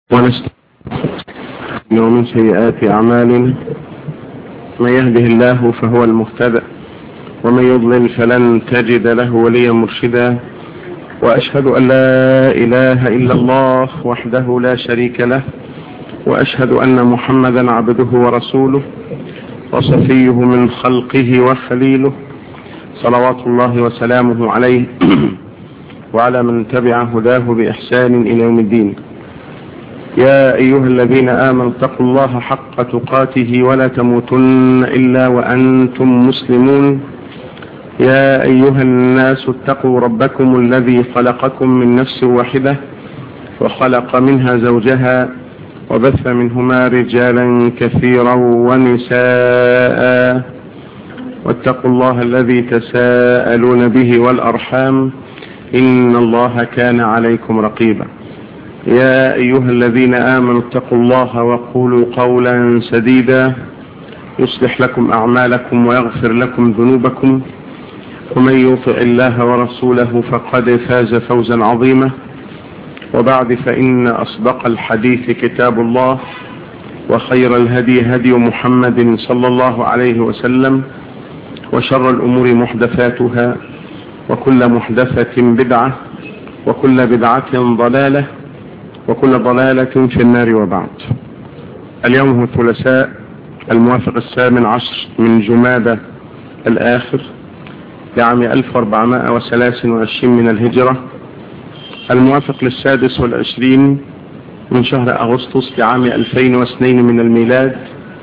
ونستغفر ومن سيئات أعمالنا من يهده الله فهو المهتدى ومن يضلل فلن تجد له وليا مرشدا وأشهد أن لا إله إلا الله وحده لا شريك له وأشهد أن محمدا عبده ورسوله وصفيه من خلقه وخليله صلوات الله وسلامه عليه وعلى من تبع هداه بإحسان إلى يوم الدين يا أيها الذين آمنوا اتقوا الله حق تقاته ولا تموتن إلا وأنتم مسلمون يا أيها الناس اتقوا ربكم الذي خلقكم من نفس واحدة وخلق منها زوجها وبث منهما رجالا كثيرا ونساء واتقوا الله الذي تساءلون به والأرحام إن الله كان عليكم رقيبا يا أيها الذين آمنوا اتقوا الله وقولوا قولا سديدا يصلح لكم أعمالكم ويغفر لكم ذنوبكم ومن يطع الله ورسوله فقد فاز فوزا عظيما وبعد فإن أصدق الحديث كتاب الله وخير الهدي هدي محمد صلى الله عليه وسلم وشر الأمور محدثاتها وكل محدثة بدعة وكل بدعة ضلالة وكل ضلالة في النار وبعد اليوم هو الثلاثاء الموافق الثامن عشر من جمادة الآخر لعام 1423 من الهجرة الموافق للسادس والعشرين من شهر أغسطس لعام 2002 من الميلاد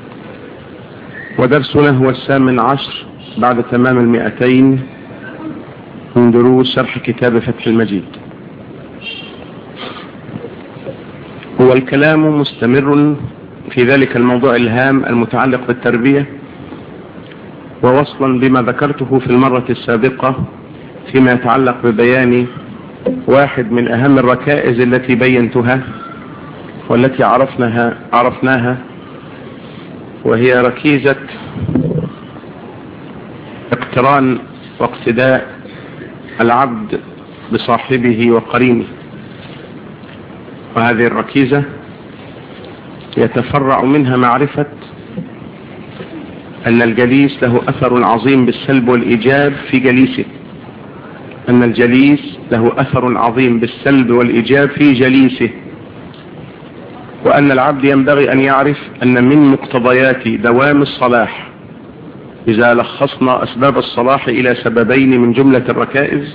ودرسنا هو الثامن عشر بعد تمام المئتين من دروس شرح كتاب فتح المجيد هو الكلام مستمر في ذلك الموضوع الهام المتعلق بالتربية ووصلا بما ذكرته في المرة السابقة فيما يتعلق ببيان واحد من أهم الركائز التي بينتها والتي عرفناها عرفناها وهي ركيزة اقتران واقتداء العبد بصاحبه وقرينه وهذه الركيزة يتفرع منها معرفة أن الجليس له أثر عظيم بالسلب والإيجاب في جليسه أن الجليس له أثر عظيم بالسلب والإيجاب في جليسه وأن العبد ينبغي أن يعرف أن من مقتضيات دوام الصلاح إذا لخصنا أسباب الصلاح إلى سببين من جملة الركائز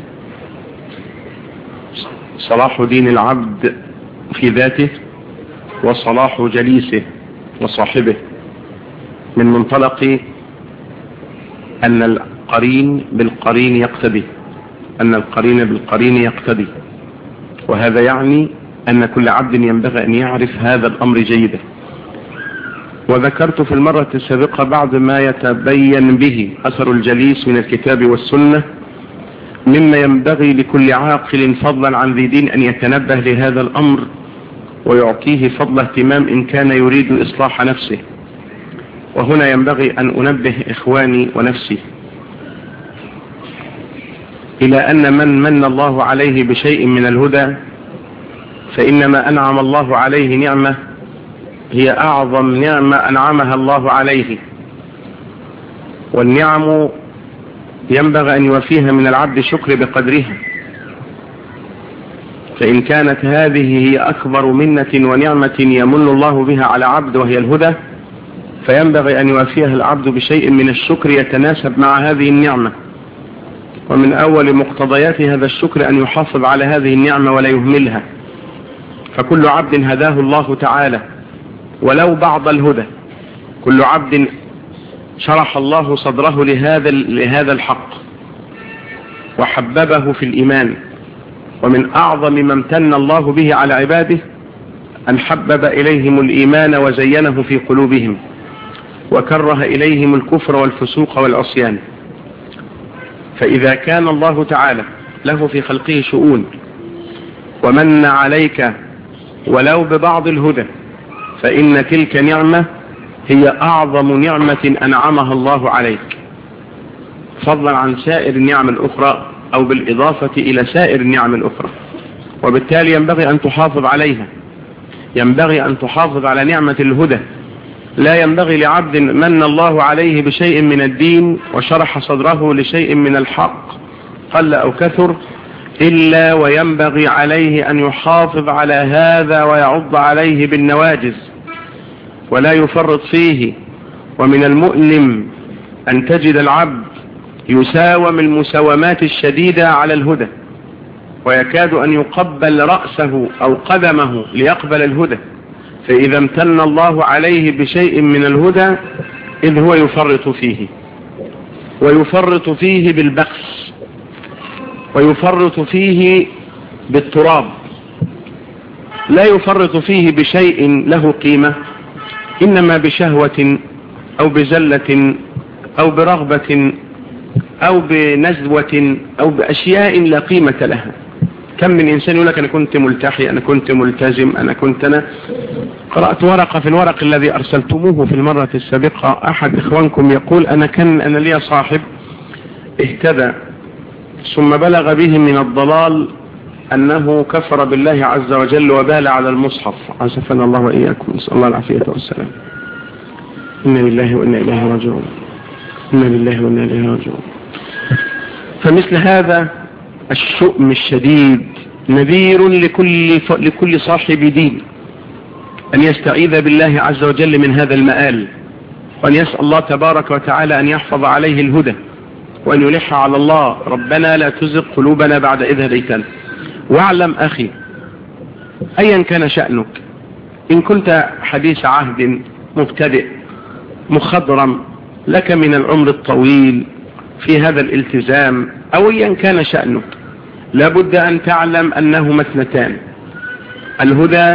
صلاح دين العبد في ذاته وصلاح جليسه وصاحبه من منطلق أن القرين بالقرين يقتدي أن القرين بالقرين يقتدي وهذا يعني أن كل عبد ينبغي أن يعرف هذا الأمر جيدا وذكرت في المرة السابقة بعد ما يتبين به أثر الجليس من الكتاب والسنة مما ينبغي لكل عاقل فضلا عن ذي دين أن يتنبه لهذا الأمر ويعطيه فضل اهتمام إن كان يريد إصلاح نفسه وهنا ينبغي أن أنبه إخواني ونفسي إلى أن من من الله عليه بشيء من الهدى فإنما أنعم الله عليه نعمة هي أعظم نعمة أنعمها الله عليه والنعم ينبغي أن يوفيها من العبد شكر بقدرها فإن كانت هذه هي أكبر منة ونعمة يمن الله بها على عبد وهي الهدى فينبغي أن يوفيها العبد بشيء من الشكر يتناسب مع هذه النعمة ومن أول مقتضيات هذا الشكر أن يحافظ على هذه النعمة ولا يهملها فكل عبد هداه الله تعالى ولو بعض الهدى كل عبد شرح الله صدره لهذا لهذا الحق وحببه في الإيمان ومن أعظم ما امتن الله به على عباده أن حبب إليهم الإيمان وزينه في قلوبهم وكره إليهم الكفر والفسوق والعصيان فإذا كان الله تعالى له في خلقه شؤون ومن عليك ولو ببعض الهدى فإن تلك نعمة هي أعظم نعمة أنعمها الله عليك فضلا عن سائر النعم الأخرى أو بالإضافة إلى سائر النعم الأخرى وبالتالي ينبغي أن تحافظ عليها ينبغي أن تحافظ على نعمة الهدى لا ينبغي لعبد من الله عليه بشيء من الدين وشرح صدره لشيء من الحق قل أو كثر إلا وينبغي عليه أن يحافظ على هذا ويعض عليه بالنواجز ولا يفرط فيه ومن المؤلم أن تجد العبد يساوم المساومات الشديدة على الهدى ويكاد أن يقبل رأسه أو قدمه ليقبل الهدى فإذا امتن الله عليه بشيء من الهدى إذ هو يفرط فيه ويفرط فيه بالبخس ويفرط فيه بالتراب لا يفرط فيه بشيء له قيمة إنما بشهوة أو بزلة أو برغبة أو بنزوة أو بأشياء لا قيمة لها كم من إنسان يقول لك أنا كنت ملتحي أنا كنت ملتزم أنا كنت أنا قرأت ورقة في الورق الذي أرسلتموه في المرة السابقة أحد إخوانكم يقول أنا كان أنا لي صاحب اهتدى ثم بلغ به من الضلال أنه كفر بالله عز وجل وبال على المصحف عزفنا الله وإياكم نسأل الله العافية والسلام إنا لله وإنا إليه راجعون إنا لله وإنا إليه راجعون فمثل هذا الشؤم الشديد نذير لكل ف... لكل صاحب دين أن يستعيذ بالله عز وجل من هذا المآل وأن يسأل الله تبارك وتعالى أن يحفظ عليه الهدى وأن يلح على الله ربنا لا تزغ قلوبنا بعد إذ هديتنا واعلم أخي أيا كان شأنك إن كنت حديث عهد مبتدئ مخضرم لك من العمر الطويل في هذا الالتزام أو أيا كان شأنك لابد أن تعلم أنهما اثنتان الهدى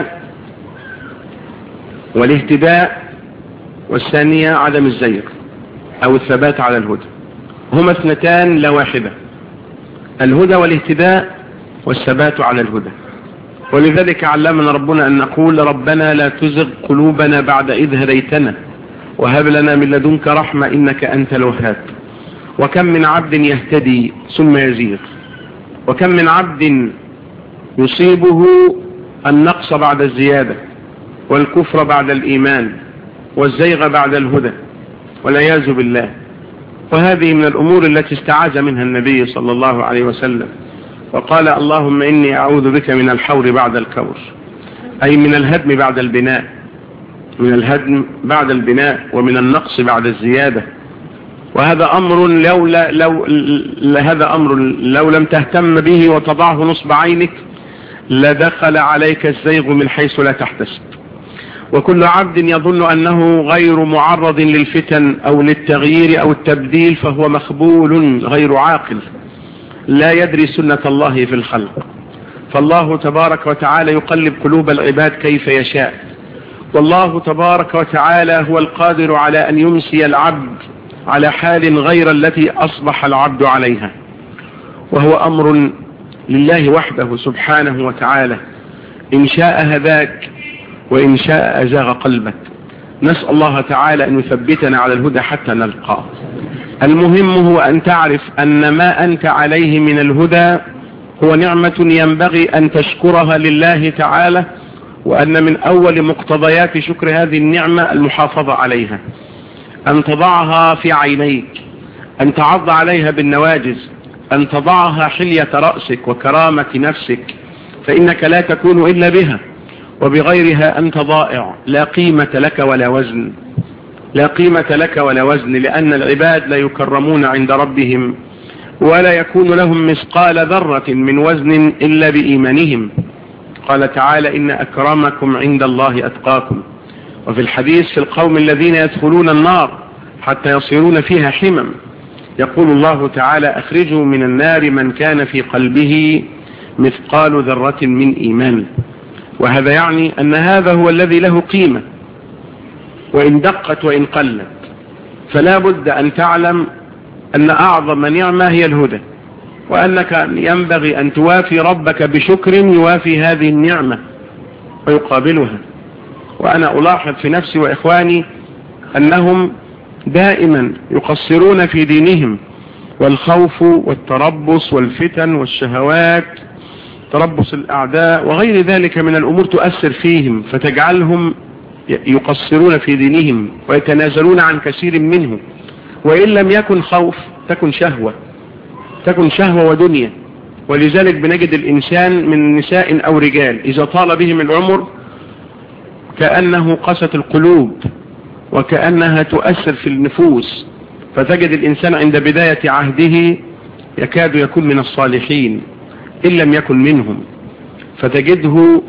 والاهتداء والثانية عدم الزيغ أو الثبات على الهدى هما اثنتان لا واحدة الهدى والاهتداء والثبات على الهدى ولذلك علمنا ربنا أن نقول ربنا لا تزغ قلوبنا بعد إذ هديتنا وهب لنا من لدنك رحمة إنك أنت الوهاب وكم من عبد يهتدي ثم يزيغ وكم من عبد يصيبه النقص بعد الزيادة والكفر بعد الإيمان والزيغ بعد الهدى والعياذ بالله وهذه من الأمور التي استعاذ منها النبي صلى الله عليه وسلم وقال اللهم إني أعوذ بك من الحور بعد الكور أي من الهدم بعد البناء من الهدم بعد البناء ومن النقص بعد الزيادة وهذا أمر لو, لا لو هذا أمر لو لم تهتم به وتضعه نصب عينك لدخل عليك الزيغ من حيث لا تحتسب وكل عبد يظن أنه غير معرض للفتن أو للتغيير أو التبديل فهو مخبول غير عاقل لا يدري سنة الله في الخلق فالله تبارك وتعالى يقلب قلوب العباد كيف يشاء والله تبارك وتعالى هو القادر على أن يمسي العبد على حال غير التي أصبح العبد عليها وهو أمر لله وحده سبحانه وتعالى إن شاء هداك وإن شاء أزاغ قلبك نسأل الله تعالى أن يثبتنا على الهدى حتى نلقاه المهم هو أن تعرف أن ما أنت عليه من الهدى هو نعمة ينبغي أن تشكرها لله تعالى وأن من أول مقتضيات شكر هذه النعمة المحافظة عليها أن تضعها في عينيك أن تعض عليها بالنواجز أن تضعها حلية رأسك وكرامة نفسك فإنك لا تكون إلا بها وبغيرها أنت ضائع لا قيمة لك ولا وزن لا قيمة لك ولا وزن لأن العباد لا يكرمون عند ربهم ولا يكون لهم مثقال ذرة من وزن إلا بإيمانهم قال تعالى إن أكرمكم عند الله أتقاكم وفي الحديث في القوم الذين يدخلون النار حتى يصيرون فيها حمم يقول الله تعالى أخرجوا من النار من كان في قلبه مثقال ذرة من إيمان وهذا يعني أن هذا هو الذي له قيمة وإن دقت وإن قلت فلا بد أن تعلم أن أعظم نعمة هي الهدى وأنك ينبغي أن توافي ربك بشكر يوافي هذه النعمة ويقابلها وأنا ألاحظ في نفسي وإخواني أنهم دائما يقصرون في دينهم والخوف والتربص والفتن والشهوات تربص الأعداء وغير ذلك من الأمور تؤثر فيهم فتجعلهم يقصرون في دينهم ويتنازلون عن كثير منه وإن لم يكن خوف تكن شهوة تكن شهوة ودنيا ولذلك بنجد الإنسان من نساء أو رجال إذا طال بهم العمر كأنه قست القلوب وكأنها تؤثر في النفوس فتجد الإنسان عند بداية عهده يكاد يكون من الصالحين إن لم يكن منهم فتجده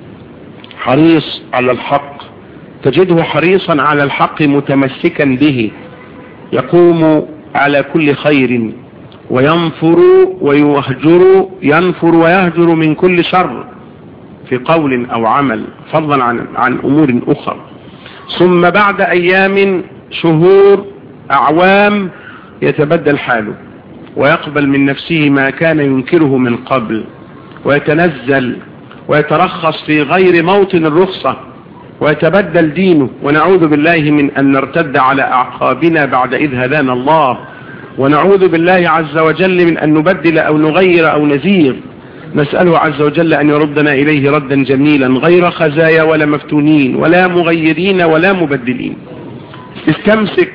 حريص على الحق تجده حريصا على الحق متمسكا به يقوم على كل خير وينفر ويهجر ينفر ويهجر من كل شر في قول أو عمل فضلا عن, عن أمور أخرى ثم بعد أيام شهور أعوام يتبدل حاله ويقبل من نفسه ما كان ينكره من قبل ويتنزل ويترخص في غير موطن الرخصة ويتبدل دينه ونعوذ بالله من أن نرتد على أعقابنا بعد إذ هدانا الله ونعوذ بالله عز وجل من أن نبدل أو نغير أو نزيغ نسأله عز وجل أن يردنا إليه ردا جميلا غير خزايا ولا مفتونين ولا مغيرين ولا مبدلين استمسك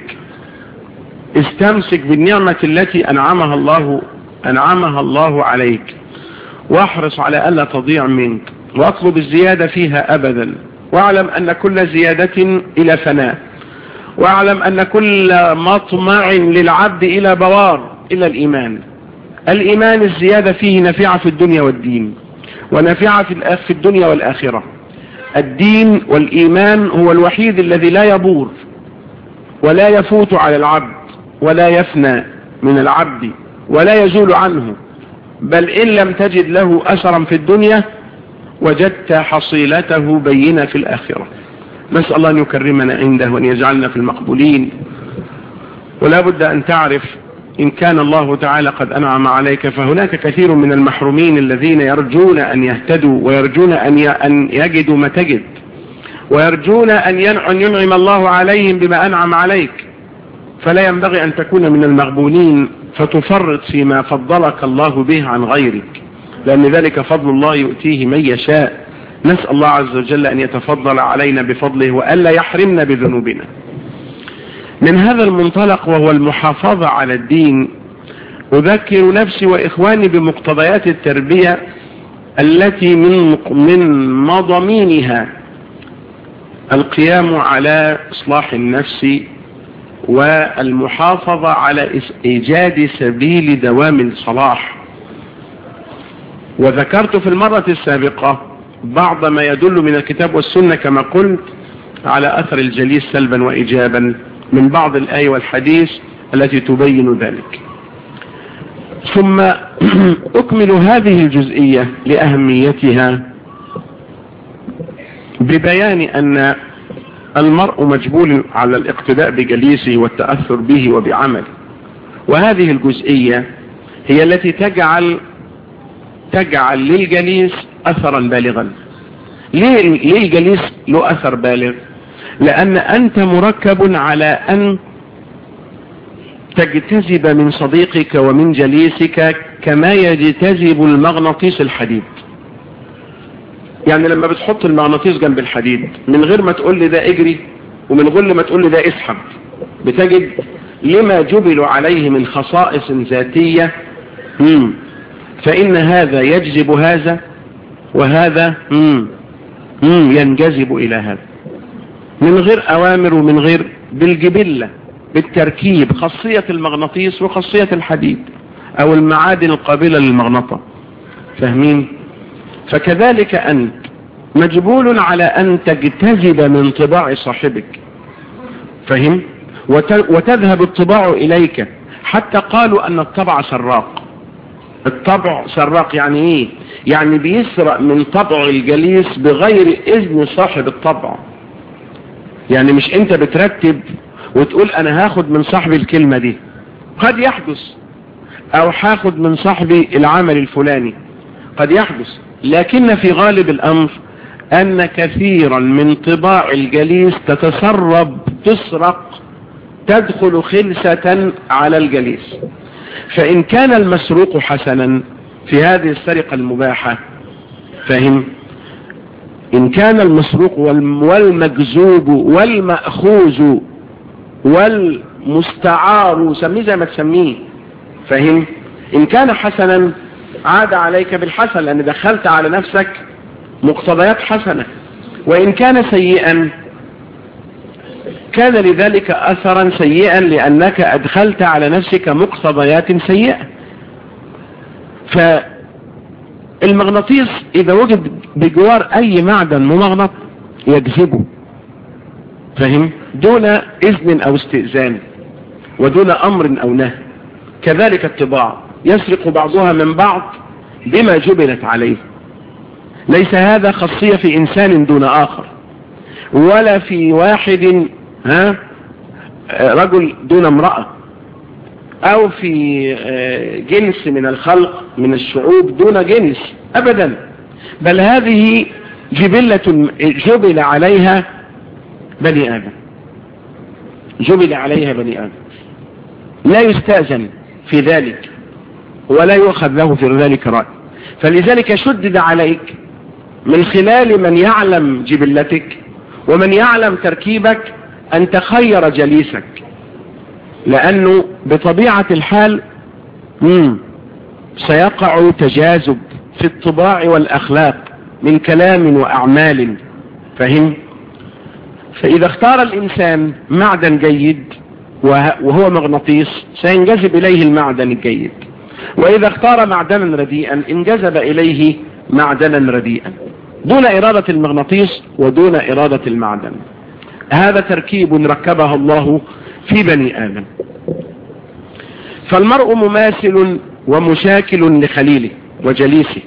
استمسك بالنعمة التي أنعمها الله أنعمها الله عليك واحرص على ألا تضيع منك واطلب الزيادة فيها أبدا واعلم أن كل زيادة إلى فناء واعلم أن كل مطمع للعبد إلى بوار إلى الإيمان الإيمان الزيادة فيه نافعة في الدنيا والدين ونافعة في, في الدنيا والآخرة الدين والإيمان هو الوحيد الذي لا يبور ولا يفوت على العبد ولا يفنى من العبد ولا يزول عنه بل إن لم تجد له أثرا في الدنيا وجدت حصيلته بينة في الآخرة نسأل الله أن يكرمنا عنده وأن يجعلنا في المقبولين ولا بد أن تعرف إن كان الله تعالى قد أنعم عليك فهناك كثير من المحرومين الذين يرجون أن يهتدوا ويرجون أن يجدوا ما تجد ويرجون أن ينعم الله عليهم بما أنعم عليك فلا ينبغي أن تكون من المغبونين فتفرط فيما فضلك الله به عن غيرك لأن ذلك فضل الله يؤتيه من يشاء نسأل الله عز وجل أن يتفضل علينا بفضله وألا يحرمنا بذنوبنا من هذا المنطلق وهو المحافظة على الدين أذكر نفسي وإخواني بمقتضيات التربية التي من من مضامينها القيام على إصلاح النفس والمحافظة على إيجاد سبيل دوام الصلاح وذكرت في المرة السابقة بعض ما يدل من الكتاب والسنة كما قلت على أثر الجليس سلبا وإيجابا من بعض الآية والحديث التي تبين ذلك ثم أكمل هذه الجزئية لأهميتها ببيان أن المرء مجبول على الاقتداء بجليسه والتأثر به وبعمله وهذه الجزئية هي التي تجعل تجعل للجليس أثرا بالغا ليه, ليه الجليس له أثر بالغ لأن أنت مركب على أن تجتذب من صديقك ومن جليسك كما يجتذب المغناطيس الحديد يعني لما بتحط المغناطيس جنب الحديد من غير ما تقول لي ده اجري ومن غير ما تقول لي ده اسحب بتجد لما جبلوا عليه من خصائص ذاتية مم. فإن هذا يجذب هذا وهذا مم. مم. ينجذب إلى هذا من غير أوامر ومن غير بالجبلة بالتركيب خاصية المغناطيس وخاصية الحديد أو المعادن القابلة للمغنطة فاهمين فكذلك أنت مجبول على أن تجتذب من طباع صاحبك فهم وتذهب الطباع إليك حتى قالوا أن الطبع سراق الطبع سراق يعني ايه يعني بيسرق من طبع الجليس بغير اذن صاحب الطبع يعني مش انت بترتب وتقول انا هاخد من صاحبي الكلمة دي قد يحدث او هاخد من صاحبي العمل الفلاني قد يحدث لكن في غالب الامر ان كثيرا من طباع الجليس تتسرب تسرق تدخل خلسة على الجليس فإن كان المسروق حسنا في هذه السرقة المباحة فاهم إن كان المسروق والمجذوب والمأخوذ والمستعار سميه زي ما تسميه فاهم إن كان حسنا عاد عليك بالحسن لأن دخلت على نفسك مقتضيات حسنة وإن كان سيئا كان لذلك أثرا سيئا لأنك أدخلت على نفسك مقتضيات سيئة فالمغناطيس إذا وجد بجوار أي معدن ممغنط يجذبه فهم دون إذن أو استئذان ودون أمر أو نهي كذلك الطباع يسرق بعضها من بعض بما جبلت عليه ليس هذا خاصية في إنسان دون آخر ولا في واحد ها رجل دون امرأة أو في جنس من الخلق من الشعوب دون جنس أبدا بل هذه جبلة جبل عليها بني آدم جبل عليها بني آدم لا يستأذن في ذلك ولا يؤخذ له في ذلك رأي فلذلك شدد عليك من خلال من يعلم جبلتك ومن يعلم تركيبك أن تخير جليسك لأنه بطبيعة الحال مم سيقع تجاذب في الطباع والأخلاق من كلام وأعمال فهم فإذا اختار الإنسان معدن جيد وهو مغناطيس سينجذب إليه المعدن الجيد وإذا اختار معدنا رديئا انجذب إليه معدنا رديئا دون إرادة المغناطيس ودون إرادة المعدن هذا تركيب ركبه الله في بني آدم فالمرء مماثل ومشاكل لخليله وجليسه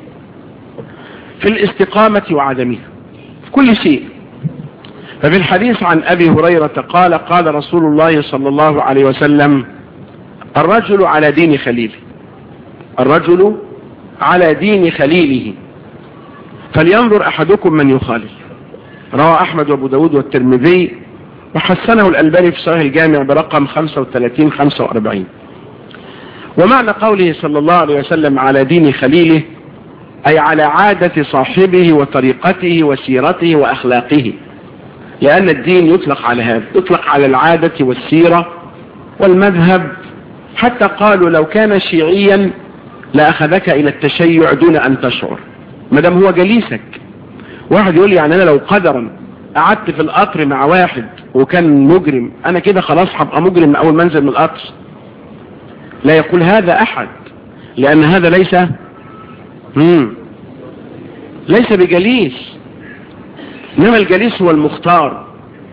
في الاستقامة وعدمها في كل شيء ففي الحديث عن أبي هريرة قال قال رسول الله صلى الله عليه وسلم الرجل على دين خليله الرجل على دين خليله فلينظر أحدكم من يخالف روى أحمد وابو داود والترمذي وحسنه الألباني في صحيح الجامع برقم 35-45 ومعنى قوله صلى الله عليه وسلم على دين خليله أي على عادة صاحبه وطريقته وسيرته وأخلاقه لأن الدين يطلق على هذا يطلق على العادة والسيرة والمذهب حتى قالوا لو كان شيعيا لأخذك إلى التشيع دون أن تشعر مدام هو جليسك واحد يقول لي يعني أنا لو قدرا قعدت في القطر مع واحد وكان مجرم أنا كده خلاص هبقى مجرم أول ما انزل من القطر لا يقول هذا أحد لأن هذا ليس مم. ليس بجليس إنما الجليس هو المختار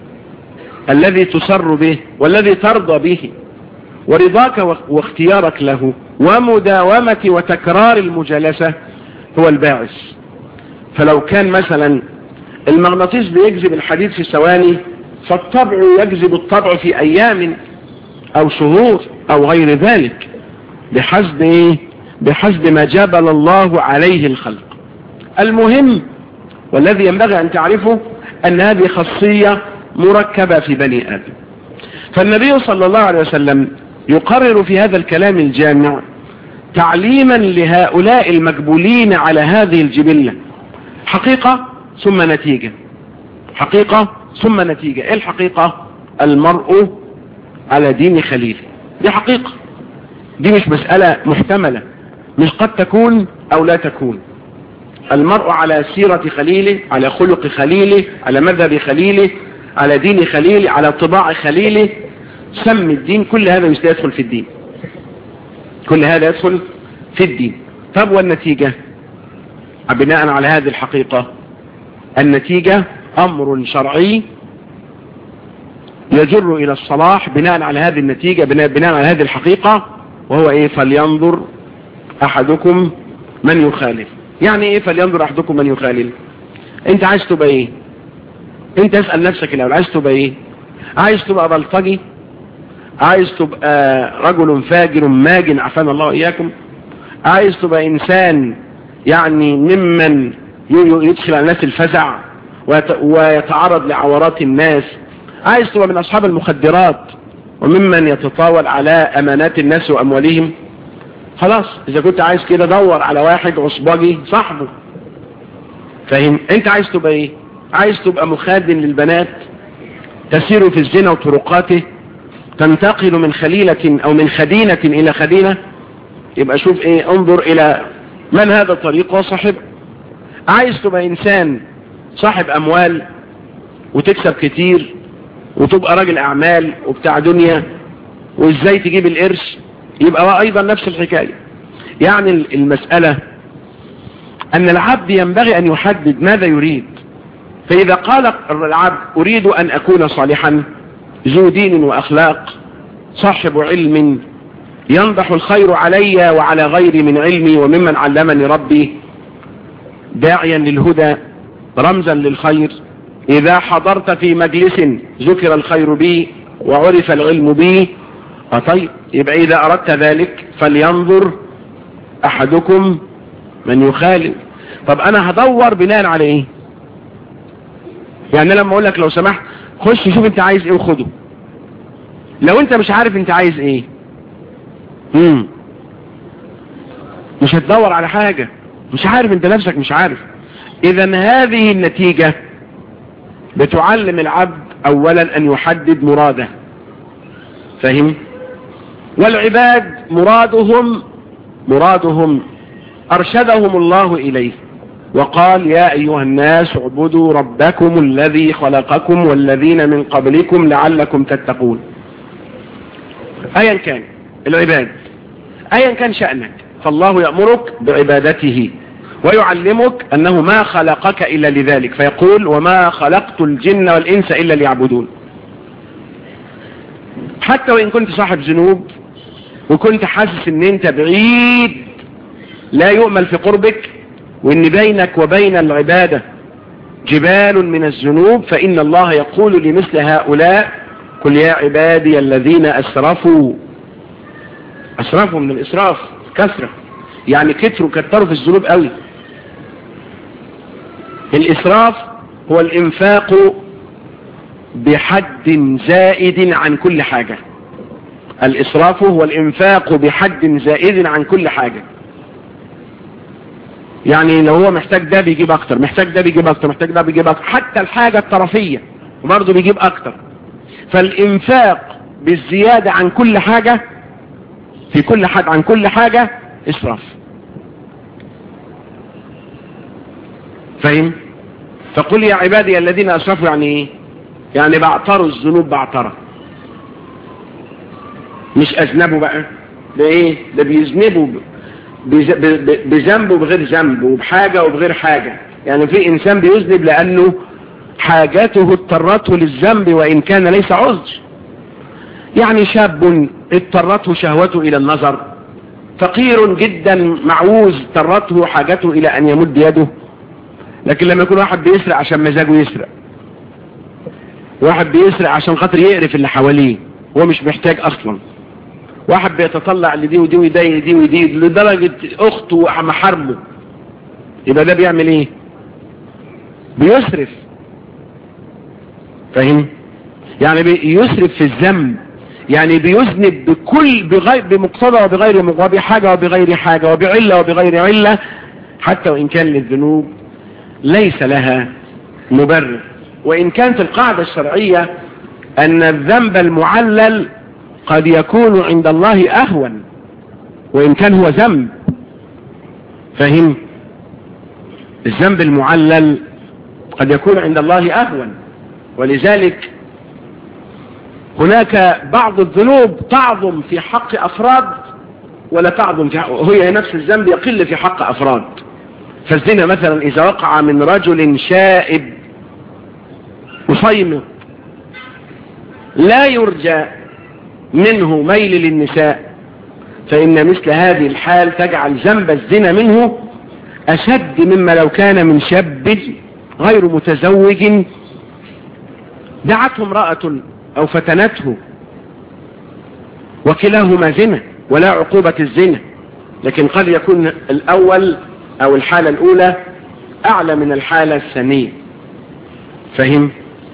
الذي تسر به والذي ترضى به ورضاك واختيارك له ومداومة وتكرار المجالسة هو الباعث فلو كان مثلا المغناطيس بيجذب الحديد في ثواني فالطبع يجذب الطبع في أيام أو شهور أو غير ذلك بحسب إيه؟ بحسب ما جبل الله عليه الخلق المهم والذي ينبغي أن تعرفه أن هذه خاصية مركبة في بني آدم فالنبي صلى الله عليه وسلم يقرر في هذا الكلام الجامع تعليما لهؤلاء المقبولين على هذه الجبلة حقيقة ثم نتيجة حقيقة ثم نتيجة ايه الحقيقة المرء على دين خليله دي حقيقة دي مش مسألة محتملة مش قد تكون او لا تكون المرء على سيرة خليله على خلق خليله على مذهب خليله على دين خليله على طباع خليله سم الدين كل هذا يدخل في الدين كل هذا يدخل في الدين طب والنتيجة بناء على هذه الحقيقة النتيجة أمر شرعي يجر إلى الصلاح بناء على هذه النتيجة بناء على هذه الحقيقة وهو إيه فلينظر أحدكم من يخالف يعني إيه فلينظر أحدكم من يخالف أنت عايز تبقى إيه أنت اسأل نفسك الأول عايز تبقى إيه عايز تبقى بلطجي عايز تبقى رجل فاجر ماجن عفانا الله إياكم عايز تبقى إنسان يعني ممن يدخل على الناس الفزع ويتعرض لعورات الناس عايز تبقى من أصحاب المخدرات وممن يتطاول على أمانات الناس وأموالهم خلاص إذا كنت عايز كده دور على واحد عصبجي صاحبه فاهم انت عايز تبقى ايه عايز تبقى مخادن للبنات تسير في الزنا وطرقاته تنتقل من خليلة او من خدينة الى خدينة يبقى شوف ايه انظر الى من هذا الطريق وصاحبه عايز تبقى انسان صاحب اموال وتكسب كتير وتبقى راجل اعمال وبتاع دنيا وازاي تجيب القرش يبقى ايضا نفس الحكاية يعني المسألة ان العبد ينبغي ان يحدد ماذا يريد فاذا قال العبد اريد ان اكون صالحا ذو دين واخلاق صاحب علم ينضح الخير علي وعلى غيري من علمي وممن علمني ربي داعيا للهدى رمزا للخير إذا حضرت في مجلس ذكر الخير بي وعرف العلم بي طيب يبقى إذا أردت ذلك فلينظر أحدكم من يخالف طب أنا هدور بناء على إيه يعني لما أقول لك لو سمحت خش شوف أنت عايز إيه وخده لو أنت مش عارف أنت عايز إيه مم. مش هتدور على حاجة مش عارف أنت نفسك مش عارف إذا هذه النتيجة بتعلم العبد اولا ان يحدد مراده فهم والعباد مرادهم مرادهم ارشدهم الله اليه وقال يا ايها الناس اعبدوا ربكم الذي خلقكم والذين من قبلكم لعلكم تتقون ايا كان العباد ايا كان شأنك فالله يأمرك بعبادته ويعلمك أنه ما خلقك إلا لذلك فيقول وما خلقت الجن والإنس إلا ليعبدون حتى وإن كنت صاحب ذنوب وكنت حاسس ان انت بعيد لا يؤمل في قربك وان بينك وبين العبادة جبال من الذنوب فإن الله يقول لمثل هؤلاء قل يا عبادي الذين أسرفوا أسرفوا من الإسراف كثرة يعني كتروا كتروا في الذنوب قوي الإسراف هو الإنفاق بحد زائد عن كل حاجة الإسراف هو الإنفاق بحد زائد عن كل حاجة يعني لو هو محتاج ده بيجيب أكتر محتاج ده بيجيب أكتر محتاج ده بيجيب أكتر حتى الحاجة الطرفية برضه بيجيب أكتر فالإنفاق بالزيادة عن كل حاجة في كل حد عن كل حاجة إسراف فهم فقل يا عبادي الذين أسرفوا يعني إيه يعني بعتروا الذنوب بعترة مش أذنبوا بقى ده إيه ده بيذنبوا بذنب وبغير ذنب وبحاجة وبغير حاجة يعني في إنسان بيذنب لأنه حاجته اضطرته للذنب وإن كان ليس عذر يعني شاب اضطرته شهوته إلى النظر فقير جدا معوز اضطرته حاجته إلى أن يمد يده لكن لما يكون واحد بيسرق عشان مزاجه يسرق واحد بيسرق عشان خاطر يقرف اللي حواليه هو مش محتاج اصلا واحد بيتطلع لدي ودي ويضايق دي ودي لدرجة اخته ومحارمه يبقى ده بيعمل ايه بيسرف فاهم يعني بيسرف في الذنب يعني بيذنب بكل بغير بمقتضى وبغير وبحاجة وبغير حاجة وبعلة وبغير علة حتى وإن كان للذنوب ليس لها مبرر وإن كانت القاعدة الشرعية أن الذنب المعلل قد يكون عند الله أهون وإن كان هو ذنب فهم الذنب المعلل قد يكون عند الله أهون ولذلك هناك بعض الذنوب تعظم في حق أفراد ولا تعظم في حق هي نفس الذنب يقل في حق أفراد فالزنا مثلا إذا وقع من رجل شائب مصيمت لا يرجى منه ميل للنساء فإن مثل هذه الحال تجعل ذنب الزنا منه أشد مما لو كان من شاب غير متزوج دعته امرأة أو فتنته وكلاهما زنا ولا عقوبة الزنا لكن قد يكون الأول أو الحالة الأولى أعلى من الحالة الثانية فهم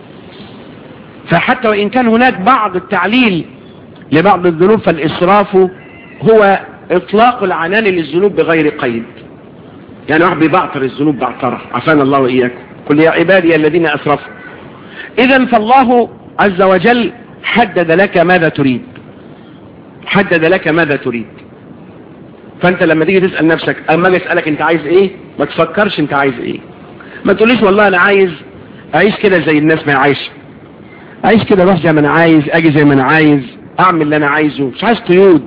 فحتى وإن كان هناك بعض التعليل لبعض الذنوب فالإسراف هو إطلاق العنان للذنوب بغير قيد يعني واحد بيبعتر الذنوب بعترة عفانا الله وإياكم قل يا عبادي الذين أسرفوا إذا فالله عز وجل حدد لك ماذا تريد حدد لك ماذا تريد فانت لما تيجي تسأل نفسك اما اجي اسألك انت عايز ايه ما تفكرش انت عايز ايه ما تقوليش والله انا عايز اعيش كده زي الناس ما عايشه اعيش كده اروح زي ما انا عايز اجي زي ما انا عايز اعمل اللي انا عايزه مش عايز قيود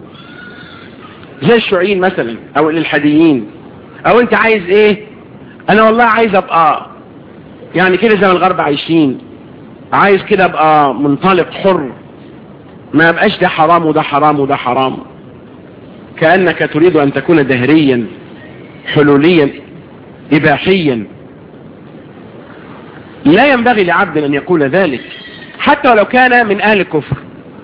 زي الشيوعيين مثلا او الالحاديين او انت عايز ايه انا والله عايز ابقى يعني كده زي ما الغرب عايشين عايز كده ابقى منطلق حر ما يبقاش ده حرام وده حرام وده حرام كأنك تريد أن تكون دهريا حلوليا إباحيا لا ينبغي لعبد أن يقول ذلك حتى ولو كان من أهل الكفر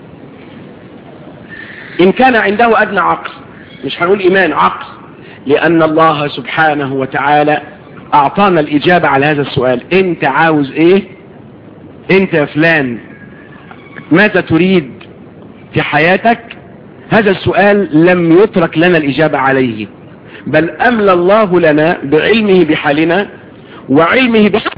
إن كان عنده أدنى عقل مش هنقول إيمان عقل لأن الله سبحانه وتعالى أعطانا الإجابة على هذا السؤال أنت عاوز إيه أنت يا فلان ماذا تريد في حياتك هذا السؤال لم يترك لنا الإجابة عليه بل أملى الله لنا بعلمه بحالنا وعلمه بحال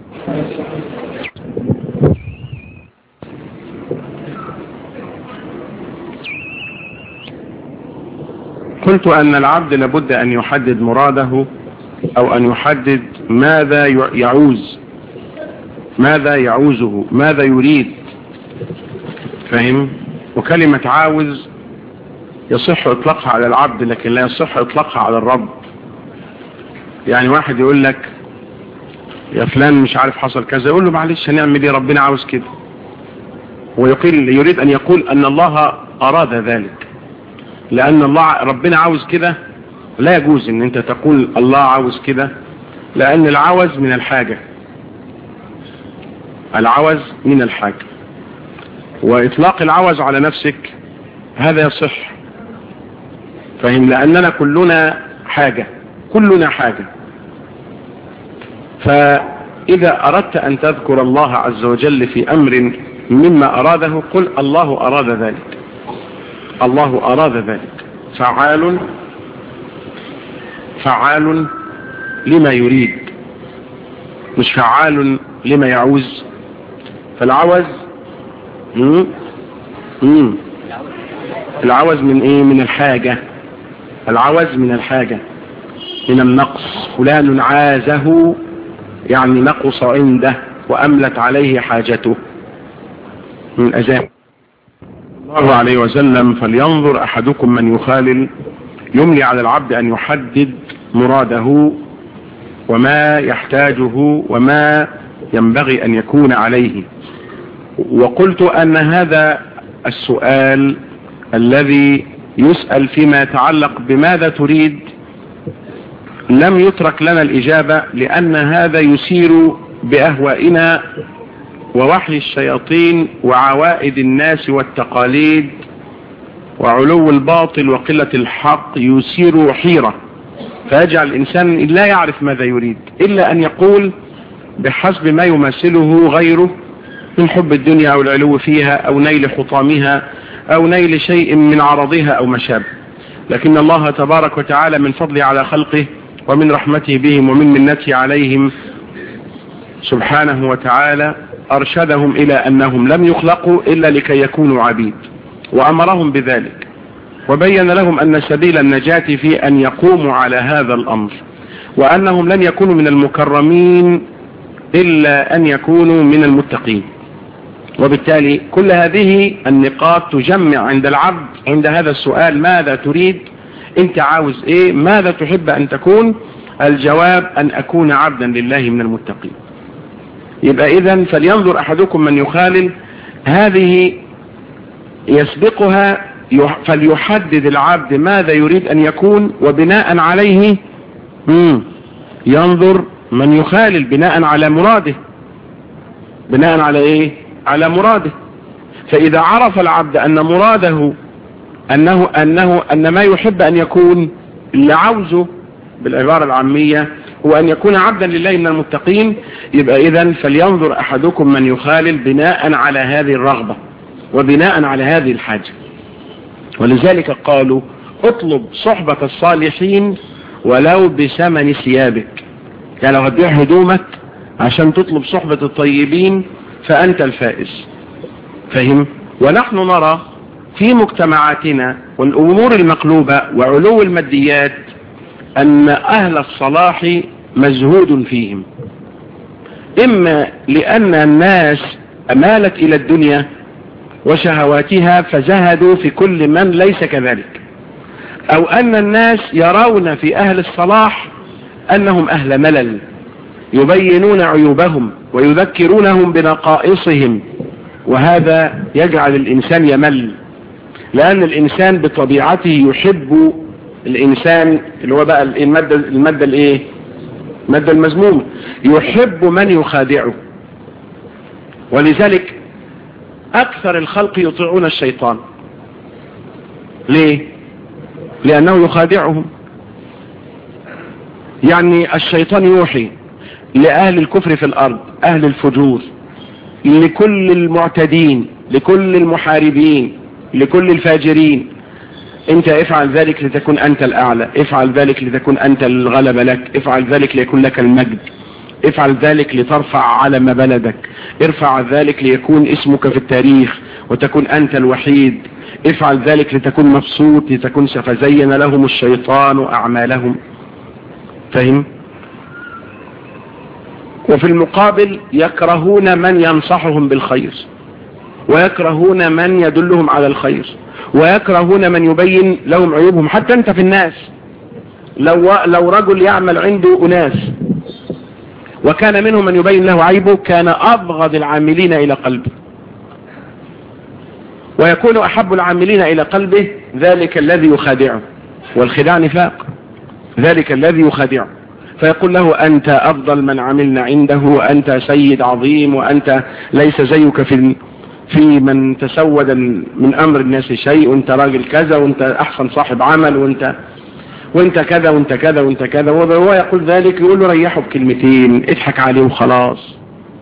قلت أن العبد لابد أن يحدد مراده أو أن يحدد ماذا يعوز ماذا يعوزه ماذا يريد فهم وكلمة عاوز يصح اطلاقها على العبد لكن لا يصح اطلاقها على الرب يعني واحد يقول لك يا فلان مش عارف حصل كذا يقول له معلش هنعمل ايه ربنا عاوز كده ويقول يريد ان يقول ان الله اراد ذلك لان الله ربنا عاوز كده لا يجوز ان انت تقول الله عاوز كده لان العوز من الحاجة العوز من الحاجة واطلاق العوز على نفسك هذا يصح فهم لأننا كلنا حاجة كلنا حاجة فإذا أردت أن تذكر الله عز وجل في أمر مما أراده قل الله أراد ذلك الله أراد ذلك فعال فعال لما يريد مش فعال لما يعوز فالعوز مم. مم. العوز من ايه من الحاجة العوز من الحاجة من النقص فلان عازه يعني نقص عنده وأملت عليه حاجته من الأذان الله عليه وسلم فلينظر أحدكم من يخالل يملي على العبد أن يحدد مراده وما يحتاجه وما ينبغي أن يكون عليه وقلت أن هذا السؤال الذي يسأل فيما يتعلق بماذا تريد لم يترك لنا الإجابة لأن هذا يسير بأهوائنا ووحي الشياطين وعوائد الناس والتقاليد وعلو الباطل وقلة الحق يسير حيرة فيجعل الإنسان لا يعرف ماذا يريد إلا أن يقول بحسب ما يمثله غيره من حب الدنيا أو العلو فيها أو نيل حطامها أو نيل شيء من عرضها أو مشابه لكن الله تبارك وتعالى من فضله على خلقه ومن رحمته بهم ومن منته عليهم سبحانه وتعالى أرشدهم إلى أنهم لم يخلقوا إلا لكي يكونوا عبيد وأمرهم بذلك وبين لهم أن سبيل النجاة في أن يقوموا على هذا الأمر وأنهم لن يكونوا من المكرمين إلا أن يكونوا من المتقين وبالتالي كل هذه النقاط تجمع عند العبد عند هذا السؤال ماذا تريد انت عاوز ايه ماذا تحب ان تكون الجواب ان اكون عبدا لله من المتقين يبقى اذا فلينظر احدكم من يخالل هذه يسبقها فليحدد العبد ماذا يريد ان يكون وبناء عليه ينظر من يخالل بناء على مراده بناء على ايه على مراده فاذا عرف العبد ان مراده انه انه ان ما يحب ان يكون اللي عاوزه بالعبارة العامية هو ان يكون عبدا لله من المتقين يبقى اذا فلينظر احدكم من يخالل بناء على هذه الرغبة وبناء على هذه الحاجة ولذلك قالوا اطلب صحبة الصالحين ولو بثمن ثيابك يعني لو هتبيع هدومك عشان تطلب صحبة الطيبين فأنت الفائز فهم ونحن نرى في مجتمعاتنا والأمور المقلوبة وعلو الماديات أن أهل الصلاح مزهود فيهم إما لأن الناس أمالت إلى الدنيا وشهواتها فزهدوا في كل من ليس كذلك أو أن الناس يرون في أهل الصلاح أنهم أهل ملل يبينون عيوبهم ويذكرونهم بنقائصهم وهذا يجعل الإنسان يمل لأن الإنسان بطبيعته يحب الإنسان اللي هو بقى المادة, المادة الإيه المادة المزمومة يحب من يخادعه ولذلك أكثر الخلق يطيعون الشيطان ليه لأنه يخادعهم يعني الشيطان يوحي لأهل الكفر في الأرض أهل الفجور لكل المعتدين لكل المحاربين لكل الفاجرين انت افعل ذلك لتكون انت الاعلى افعل ذلك لتكون انت الغلبة لك افعل ذلك ليكون لك المجد افعل ذلك لترفع علم بلدك ارفع ذلك ليكون اسمك في التاريخ وتكون انت الوحيد افعل ذلك لتكون مبسوط لتكون فزين لهم الشيطان اعمالهم فهم وفي المقابل يكرهون من ينصحهم بالخير ويكرهون من يدلهم على الخير ويكرهون من يبين لهم عيوبهم حتى انت في الناس لو, لو رجل يعمل عنده أناس وكان منهم من يبين له عيبه كان أبغض العاملين إلى قلبه ويكون أحب العاملين إلى قلبه ذلك الذي يخادعه والخداع نفاق ذلك الذي يخادعه فيقول له أنت أفضل من عملنا عنده وأنت سيد عظيم وأنت ليس زيك في في من تسود من أمر الناس شيء وأنت راجل كذا وأنت أحسن صاحب عمل وأنت وانت كذا وانت كذا وانت كذا وهو يقول ذلك يقول له ريحه بكلمتين اضحك عليه وخلاص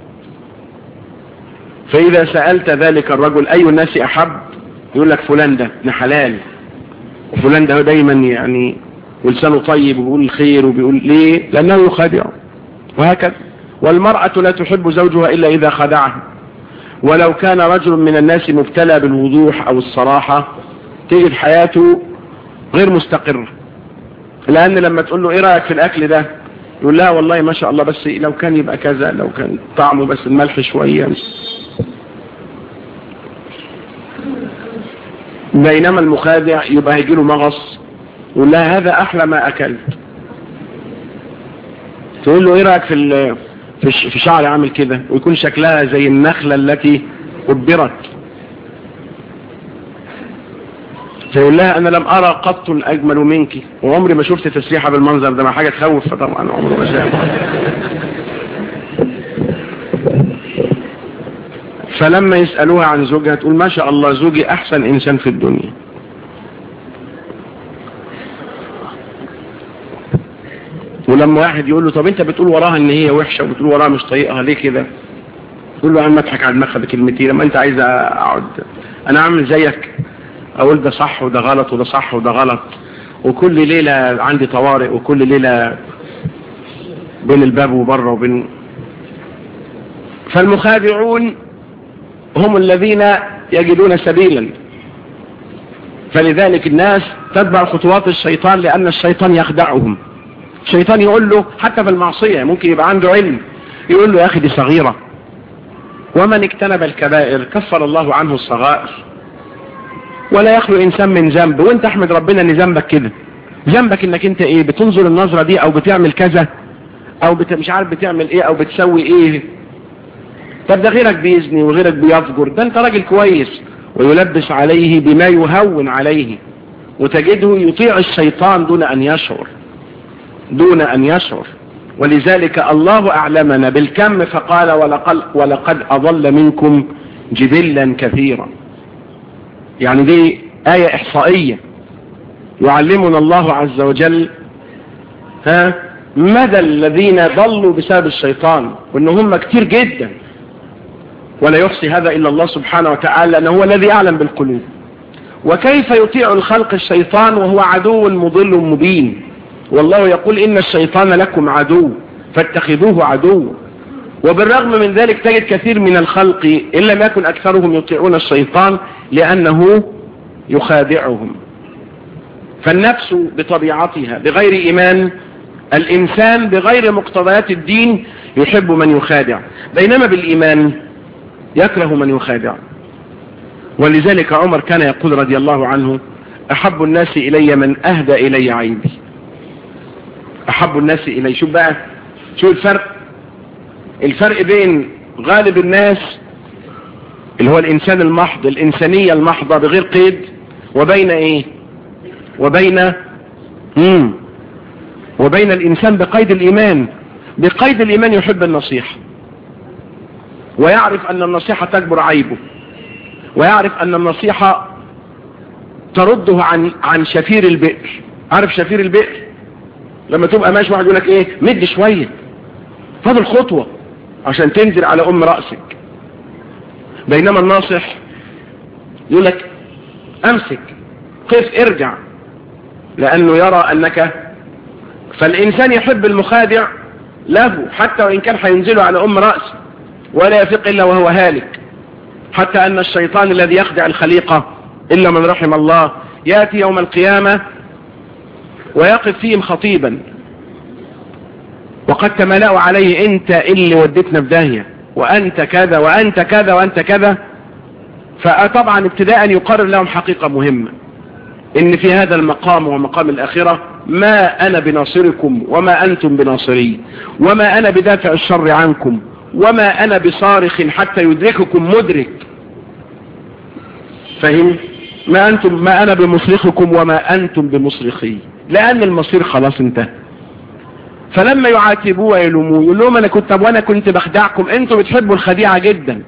فإذا سألت ذلك الرجل أي الناس أحب يقول لك فلان ده ابن حلال وفلان ده دايما يعني ولسانه طيب وبيقول الخير وبيقول ليه لأنه يخادع وهكذا والمرأة لا تحب زوجها إلا إذا خدعها ولو كان رجل من الناس مبتلى بالوضوح أو الصراحة تجد حياته غير مستقرة لأن لما تقول له إيه رأيك في الأكل ده يقول لها والله ما شاء الله بس لو كان يبقى كذا لو كان طعمه بس الملح شوية بينما المخادع يبقى هيجي له مغص يقول لها هذا أحلى ما أكلت تقول له إيه رأيك في في شعري عامل كده ويكون شكلها زي النخلة التي قبرت فيقول لها انا لم ارى قط اجمل منك وعمري ما شفت تسريحة بالمنظر ده ما حاجة تخوف فطبعا عمره ما شاف فلما يسألوها عن زوجها تقول ما شاء الله زوجي احسن انسان في الدنيا ولما واحد يقول له طب انت بتقول وراها ان هي وحشة وبتقول وراها مش طايقها ليه كده تقول له انا ما اضحك على دماغها بكلمتين لما انت عايز اقعد انا عامل زيك اقول ده صح وده غلط وده صح وده غلط وكل ليلة عندي طوارئ وكل ليلة بين الباب وبره وبين فالمخادعون هم الذين يجدون سبيلا فلذلك الناس تتبع خطوات الشيطان لأن الشيطان يخدعهم الشيطان يقول له حتى في المعصية ممكن يبقى عنده علم يقول له يا أخي دي صغيرة ومن اجتنب الكبائر كفر الله عنه الصغائر ولا يخلو انسان من ذنب وانت احمد ربنا ان ذنبك كده ذنبك انك انت ايه بتنظر النظرة دي او بتعمل كذا او بت... مش عارف بتعمل ايه او بتسوي ايه طب ده غيرك بيزني وغيرك بيفجر ده انت راجل كويس ويلبس عليه بما يهون عليه وتجده يطيع الشيطان دون ان يشعر دون ان يشعر ولذلك الله اعلمنا بالكم فقال ولقد, ولقد اضل منكم جبلا كثيرا يعني دي آية إحصائية يعلمنا الله عز وجل ها مدى الذين ضلوا بسبب الشيطان وإن هم كتير جدا ولا يحصي هذا إلا الله سبحانه وتعالى لأنه هو الذي أعلم بالقلوب وكيف يطيع الخلق الشيطان وهو عدو مضل مبين والله يقول إن الشيطان لكم عدو فاتخذوه عدو وبالرغم من ذلك تجد كثير من الخلق إن لم يكن أكثرهم يطيعون الشيطان لأنه يخادعهم فالنفس بطبيعتها بغير إيمان الإنسان بغير مقتضيات الدين يحب من يخادع بينما بالإيمان يكره من يخادع ولذلك عمر كان يقول رضي الله عنه أحب الناس إلي من أهدى إلي عيبي أحب الناس إلي شوف بقى شوف الفرق الفرق بين غالب الناس اللي هو الإنسان المحض الإنسانية المحضة بغير قيد وبين إيه وبين مم وبين الإنسان بقيد الإيمان بقيد الإيمان يحب النصيحة ويعرف أن النصيحة تجبر عيبه ويعرف أن النصيحة ترده عن عن شفير البئر عارف شفير البئر لما تبقى ماشي واحد يقول لك ايه مد شويه فاضل خطوه عشان تنزل على ام راسك بينما الناصح يقول لك امسك قف ارجع لانه يرى انك فالانسان يحب المخادع له حتى وان كان هينزله على ام راسه ولا يفيق الا وهو هالك حتى ان الشيطان الذي يخدع الخليقه إلا من رحم الله يأتي يوم القيامة ويقف فيهم خطيبا وقد تملأوا عليه انت اللي وديتنا في داهية وانت كذا وانت كذا وانت كذا فطبعا ابتداء يقرر لهم حقيقة مهمة ان في هذا المقام ومقام الاخرة ما انا بناصركم وما انتم بناصري وما انا بدافع الشر عنكم وما انا بصارخ حتى يدرككم مدرك فهم ما أنتم ما أنا بمصرخكم وما أنتم بمصرخي لأن المصير خلاص انتهى فلما يعاتبوه ويلوموه يقول لهم أنا كنت طب وأنا كنت بخدعكم أنتم بتحبوا الخديعة جدا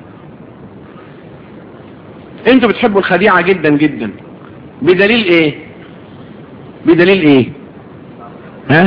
أنتم بتحبوا الخديعة جدا جدا بدليل إيه بدليل إيه ها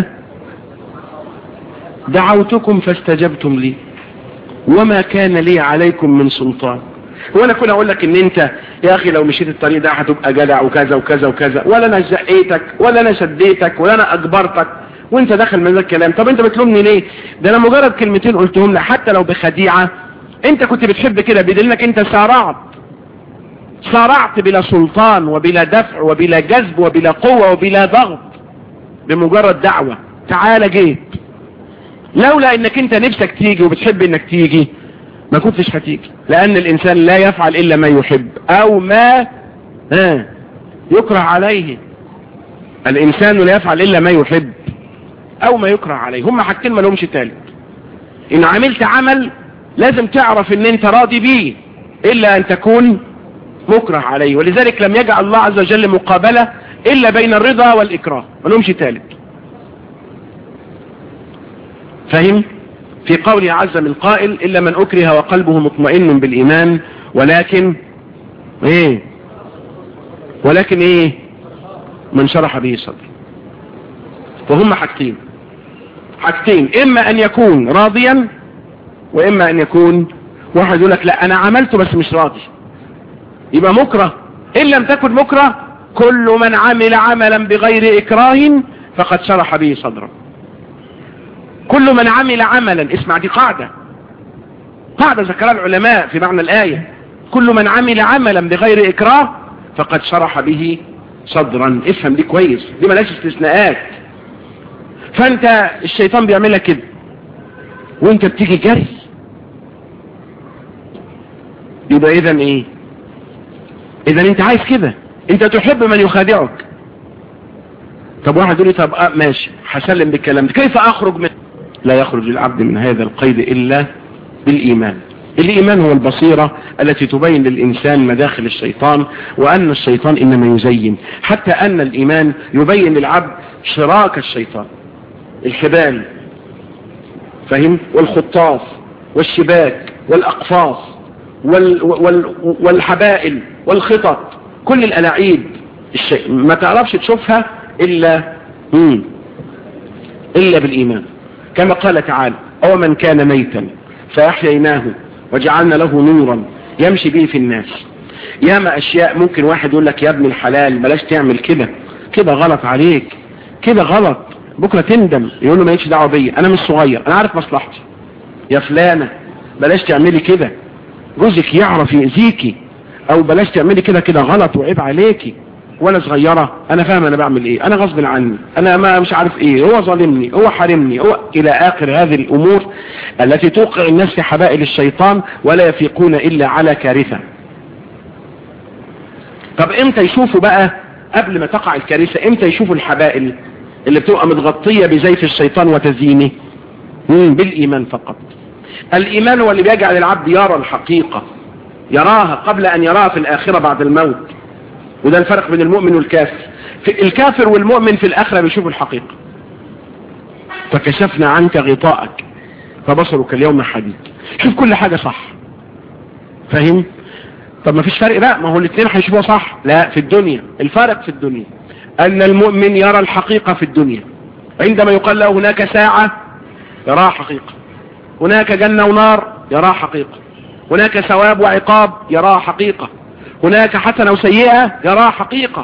دعوتكم فاستجبتم لي وما كان لي عليكم من سلطان هو انا كنت اقول لك ان انت يا اخي لو مشيت الطريق ده هتبقى جدع وكذا وكذا وكذا ولا انا زقيتك ولا انا شديتك ولا انا اجبرتك وانت داخل من ذا الكلام طب انت بتلومني ليه ده انا مجرد كلمتين قلتهم لك حتى لو بخديعة انت كنت بتحب كده بدل انك انت سارعت سارعت بلا سلطان وبلا دفع وبلا جذب وبلا قوة وبلا ضغط بمجرد دعوة تعال جيت لولا انك انت نفسك تيجي وبتحب انك تيجي ما كنتش هتيجي لان الانسان لا يفعل الا ما يحب او ما ها يكره عليه الانسان لا يفعل الا ما يحب او ما يكره عليه هم حاجتين ما لهمش تالت ان عملت عمل لازم تعرف ان انت راضي بيه الا ان تكون مكره عليه ولذلك لم يجعل الله عز وجل مقابلة الا بين الرضا والاكراه ما لهمش تالت فهم في قوله عز من قائل إلا من أكره وقلبه مطمئن بالإيمان ولكن إيه ولكن إيه من شرح به صدر وهم حاجتين حاجتين إما أن يكون راضيا وإما أن يكون واحد يقول لك لا أنا عملته بس مش راضي يبقى مكره إن لم تكن مكره كل من عمل عملا بغير إكراه فقد شرح به صدره كل من عمل عملا اسمع دي قاعدة قاعدة ذكرها العلماء في معنى الآية كل من عمل عملا بغير إكراه فقد شرح به صدرا افهم دي كويس دي ملاش استثناءات فانت الشيطان بيعملها كده وانت بتيجي جري يبقى اذا ايه اذا انت عايز كده انت تحب من يخادعك طب واحد يقول لي طب آه ماشي هسلم بالكلام ده كيف اخرج من لا يخرج العبد من هذا القيد إلا بالإيمان الإيمان هو البصيرة التي تبين للإنسان مداخل الشيطان وأن الشيطان إنما يزين حتى أن الإيمان يبين للعبد شراك الشيطان الحبال فهم والخطاف والشباك والأقفاص وال وال والحبائل والخطط كل الألاعيب الشيء ما تعرفش تشوفها إلا مم. إلا بالإيمان كما قال تعالى أو من كان ميتا فأحييناه وجعلنا له نورا يمشي به في الناس ياما أشياء ممكن واحد يقول لك يا ابن الحلال بلاش تعمل كده كده غلط عليك كده غلط بكرة تندم يقول له مالكش دعوة بيا انا مش صغير انا عارف مصلحتي يا فلانة بلاش تعملي كده جوزك يعرف يأذيكي او بلاش تعملي كده كده غلط وعيب عليكي وانا صغيرة انا فاهم انا بعمل ايه انا غصب عني انا ما مش عارف ايه هو ظالمني هو حارمني هو الى اخر هذه الامور التي توقع الناس في حبائل الشيطان ولا يفيقون الا على كارثة طب امتى يشوفوا بقى قبل ما تقع الكارثة امتى يشوفوا الحبائل اللي بتبقى متغطية بزيف الشيطان وتزيينه مم، بالايمان فقط الايمان هو اللي بيجعل العبد يرى الحقيقة يراها قبل ان يراها في الاخرة بعد الموت وده الفرق بين المؤمن والكافر في الكافر والمؤمن في الاخرة بيشوفوا الحقيقة فكشفنا عنك غطاءك فبصرك اليوم حديد شوف كل حاجة صح فاهم طب ما فيش فرق بقى ما هو الاثنين هيشوفوها صح لا في الدنيا الفرق في الدنيا ان المؤمن يرى الحقيقة في الدنيا عندما يقال له هناك ساعة يراها حقيقة هناك جنة ونار يراها حقيقة هناك ثواب وعقاب يراها حقيقة هناك حسنة وسيئة يراها حقيقة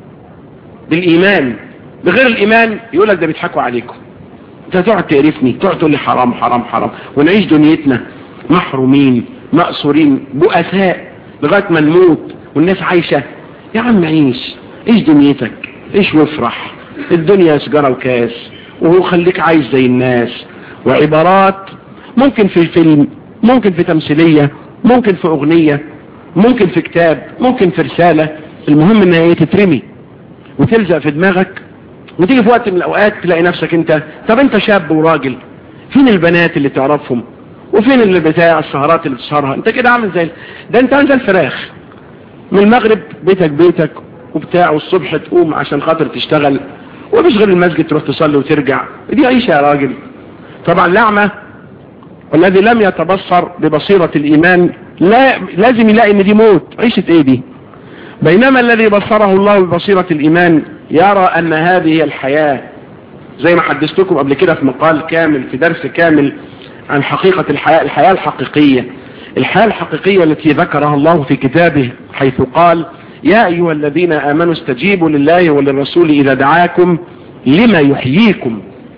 بالإيمان بغير الإيمان يقول لك ده بيضحكوا عليكم انت تقعد تقرفني تقعد تقول لي حرام حرام حرام ونعيش دنيتنا محرومين مأسورين بؤساء لغاية ما نموت والناس عايشة يا عم عيش ايش دنيتك ايش وافرح الدنيا سجارة وكاس وهو خليك عايش زي الناس وعبارات ممكن في فيلم ممكن في تمثيلية ممكن في اغنية ممكن في كتاب ممكن في رسالة المهم انها ايه تترمي وتلزق في دماغك وتيجي في وقت من الاوقات تلاقي نفسك انت طب انت شاب وراجل فين البنات اللي تعرفهم وفين اللي بتاع السهرات اللي بتسهرها انت كده عامل زي ده انت انزل فراخ من المغرب بيتك بيتك وبتاع والصبح تقوم عشان خاطر تشتغل ومش غير المسجد تروح تصلي وترجع دي عيشة يا راجل طبعا الأعمى والذي لم يتبصر ببصيرة الإيمان لا لازم يلاقي ان دي موت عيشة ايه دي بينما الذي بصره الله ببصيرة الإيمان يرى أن هذه هي الحياة زي ما حدثتكم قبل كده في مقال كامل في درس كامل عن حقيقة الحياة الحياة الحقيقية الحياة الحقيقية التي ذكرها الله في كتابه حيث قال يا أيها الذين آمنوا استجيبوا لله وللرسول إذا دعاكم لما يحييكم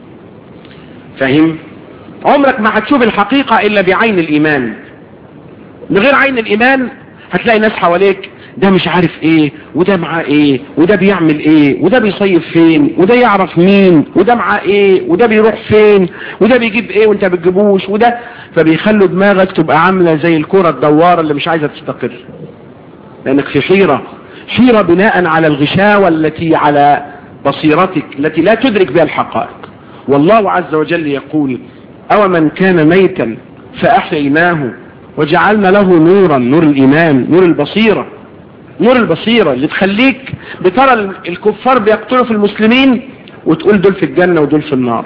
فهم عمرك ما هتشوف الحقيقة إلا بعين الإيمان من غير عين الإيمان هتلاقي ناس حواليك ده مش عارف ايه وده معاه ايه وده بيعمل ايه وده بيصيف فين وده يعرف مين وده معاه ايه وده بيروح فين وده بيجيب ايه وانت بتجيبوش وده فبيخلوا دماغك تبقى عاملة زي الكرة الدوارة اللي مش عايزة تستقر لانك في حيرة حيرة بناء على الغشاوة التي على بصيرتك التي لا تدرك بها الحقائق والله عز وجل يقول او من كان ميتا فاحييناه وجعلنا له نورا نور الايمان نور البصيره نور البصيرة اللي تخليك بترى الكفار بيقتلوا في المسلمين وتقول دول في الجنة ودول في النار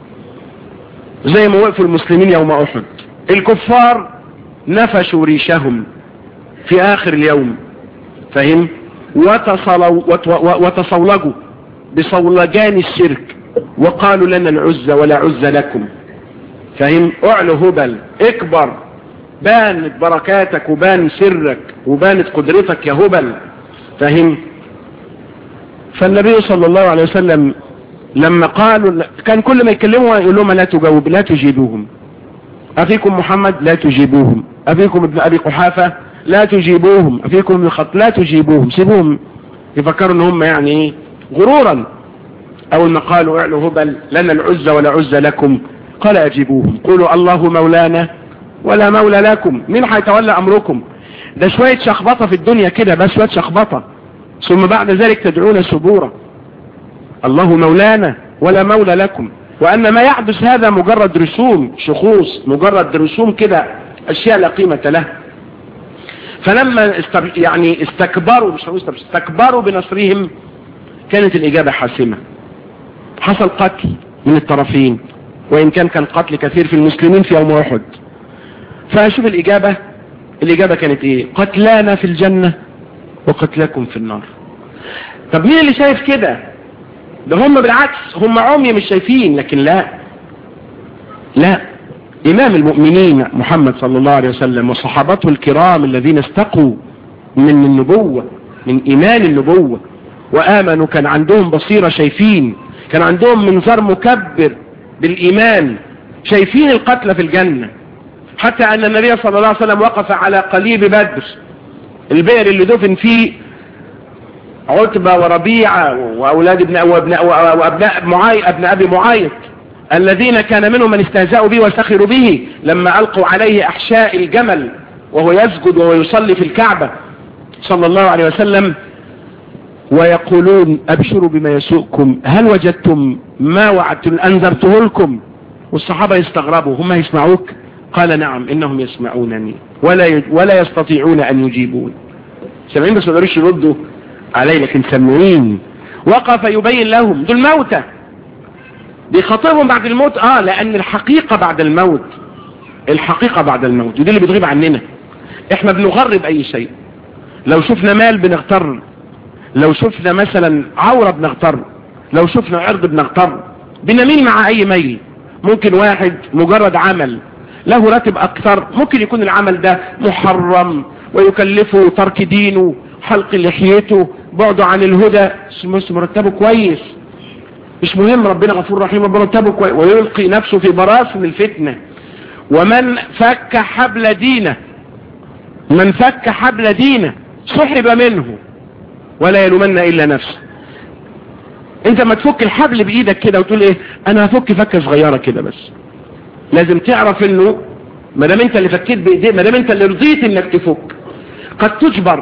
زي ما وقفوا المسلمين يوم احد الكفار نفشوا ريشهم في اخر اليوم فهم وتصلوا وتصولجوا بصولجان الشرك وقالوا لنا العزة ولا عزة لكم فهم اعلوا هبل اكبر بانت بركاتك وبان سرك وبانت قدرتك يا هبل فهم فالنبي صلى الله عليه وسلم لما قالوا كان كل ما يكلموا يقول لهم لا تجاوب لا تجيبوهم أفيكم محمد لا تجيبوهم أفيكم ابن أبي قحافة لا تجيبوهم أفيكم ابن خط لا تجيبوهم سيبوهم يفكروا ان هم يعني ايه غرورا اول ما قالوا اعلوا هبل لنا العزة ولا عزة لكم قال اجيبوهم قولوا الله مولانا ولا مولى لكم مين هيتولى امركم ده شوية شخبطة في الدنيا كده بس شوية شخبطة ثم بعد ذلك تدعون سبورا الله مولانا ولا مولى لكم وان ما يحدث هذا مجرد رسوم شخوص مجرد رسوم كده اشياء لا قيمة لها فلما استب... يعني استكبروا مش هنقول استكبروا بنصرهم كانت الاجابة حاسمة حصل قتل من الطرفين وان كان كان قتل كثير في المسلمين في يوم احد فشوف الإجابة الإجابة كانت إيه قتلانا في الجنة وقتلكم في النار طب مين اللي شايف كده ده هم بالعكس هم عمي مش شايفين لكن لا لا إمام المؤمنين محمد صلى الله عليه وسلم وصحابته الكرام الذين استقوا من النبوة من إيمان النبوة وآمنوا كان عندهم بصيرة شايفين كان عندهم منظار مكبر بالايمان شايفين القتلى في الجنة حتى ان النبي صلى الله عليه وسلم وقف على قليب بدر البئر اللي دفن فيه عتبة وربيعة واولاد ابن وابناء وابناء معاي ابن ابي معايط الذين كان منهم من استهزأوا به وسخروا به لما القوا عليه احشاء الجمل وهو يسجد وهو يصلي في الكعبة صلى الله عليه وسلم ويقولون ابشروا بما يسوءكم هل وجدتم ما وعدت انذرته لكم والصحابة يستغربوا هم يسمعوك قال نعم انهم يسمعونني ولا ولا يستطيعون ان يجيبون سامعين بس ما يقدروش يردوا علي لكن سامعين وقف يبين لهم دول موتى بيخاطبهم بعد الموت اه لان الحقيقة بعد الموت الحقيقة بعد الموت ودي اللي بتغيب عننا احنا بنغرب اي شيء لو شفنا مال بنغتر لو شفنا مثلا عورة بنغتر لو شفنا عرض بنغتر بنميل مع اي ميل ممكن واحد مجرد عمل له راتب اكثر ممكن يكون العمل ده محرم ويكلفه ترك دينه حلق لحيته بعده عن الهدى بس مرتبه كويس مش مهم ربنا غفور رحيم مرتبه كويس ويلقي نفسه في براثن الفتنة ومن فك حبل دينه من فك حبل دينه سحب منه ولا يلومن الا نفسه انت ما تفك الحبل بايدك كده وتقول ايه انا هفك فكه صغيره كده بس لازم تعرف انه ما دام انت اللي فكيت بايديك ما دام انت اللي رضيت انك تفك قد تجبر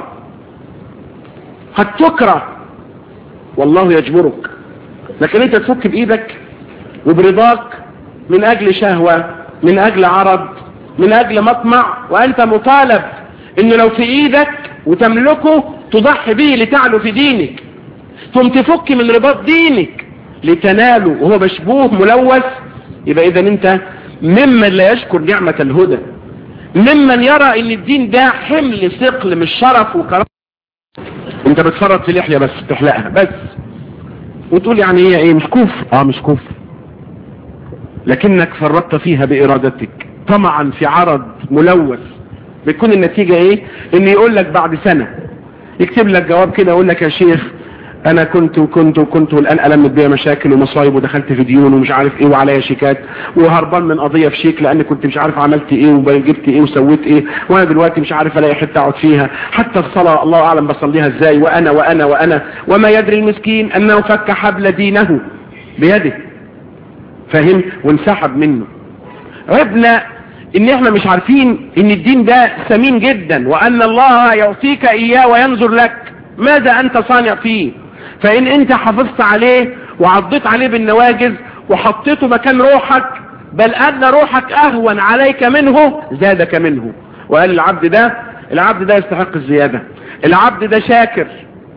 قد تكره والله يجبرك لكن انت تفك بايدك وبرضاك من اجل شهوة من اجل عرض من اجل مطمع وانت مطالب انه لو في ايدك وتملكه تضحي به لتعلو في دينك ثم تفك من رباط دينك لتناله وهو مشبوه ملوث يبقى اذا انت ممن لا يشكر نعمة الهدى ممن يرى ان الدين ده حمل ثقل مش شرف وكرامة انت بتفرط في لحية بس تحلقها بس وتقول يعني هي ايه مش كفر اه مش كفر لكنك فرطت فيها بارادتك طمعا في عرض ملوث بتكون النتيجة ايه ان يقول لك بعد سنة يكتب لك جواب كده يقول لك يا شيخ انا كنت وكنت وكنت والان المت بيا مشاكل ومصايب ودخلت في ديون ومش عارف ايه وعليا شيكات وهربان من قضيه في شيك لان كنت مش عارف عملت ايه وجبت ايه وسويت ايه وانا دلوقتي مش عارف الاقي حته اقعد فيها حتى الصلاه الله اعلم بصليها ازاي وانا وانا وانا وما يدري المسكين انه فك حبل دينه بيده فاهم وانسحب منه عبنا ان احنا مش عارفين ان الدين ده ثمين جدا وان الله يعطيك اياه وينظر لك ماذا انت صانع فيه فان انت حافظت عليه وعضيت عليه بالنواجز وحطيته مكان روحك بل ان روحك اهون عليك منه زادك منه وقال العبد ده العبد ده يستحق الزيادة العبد ده شاكر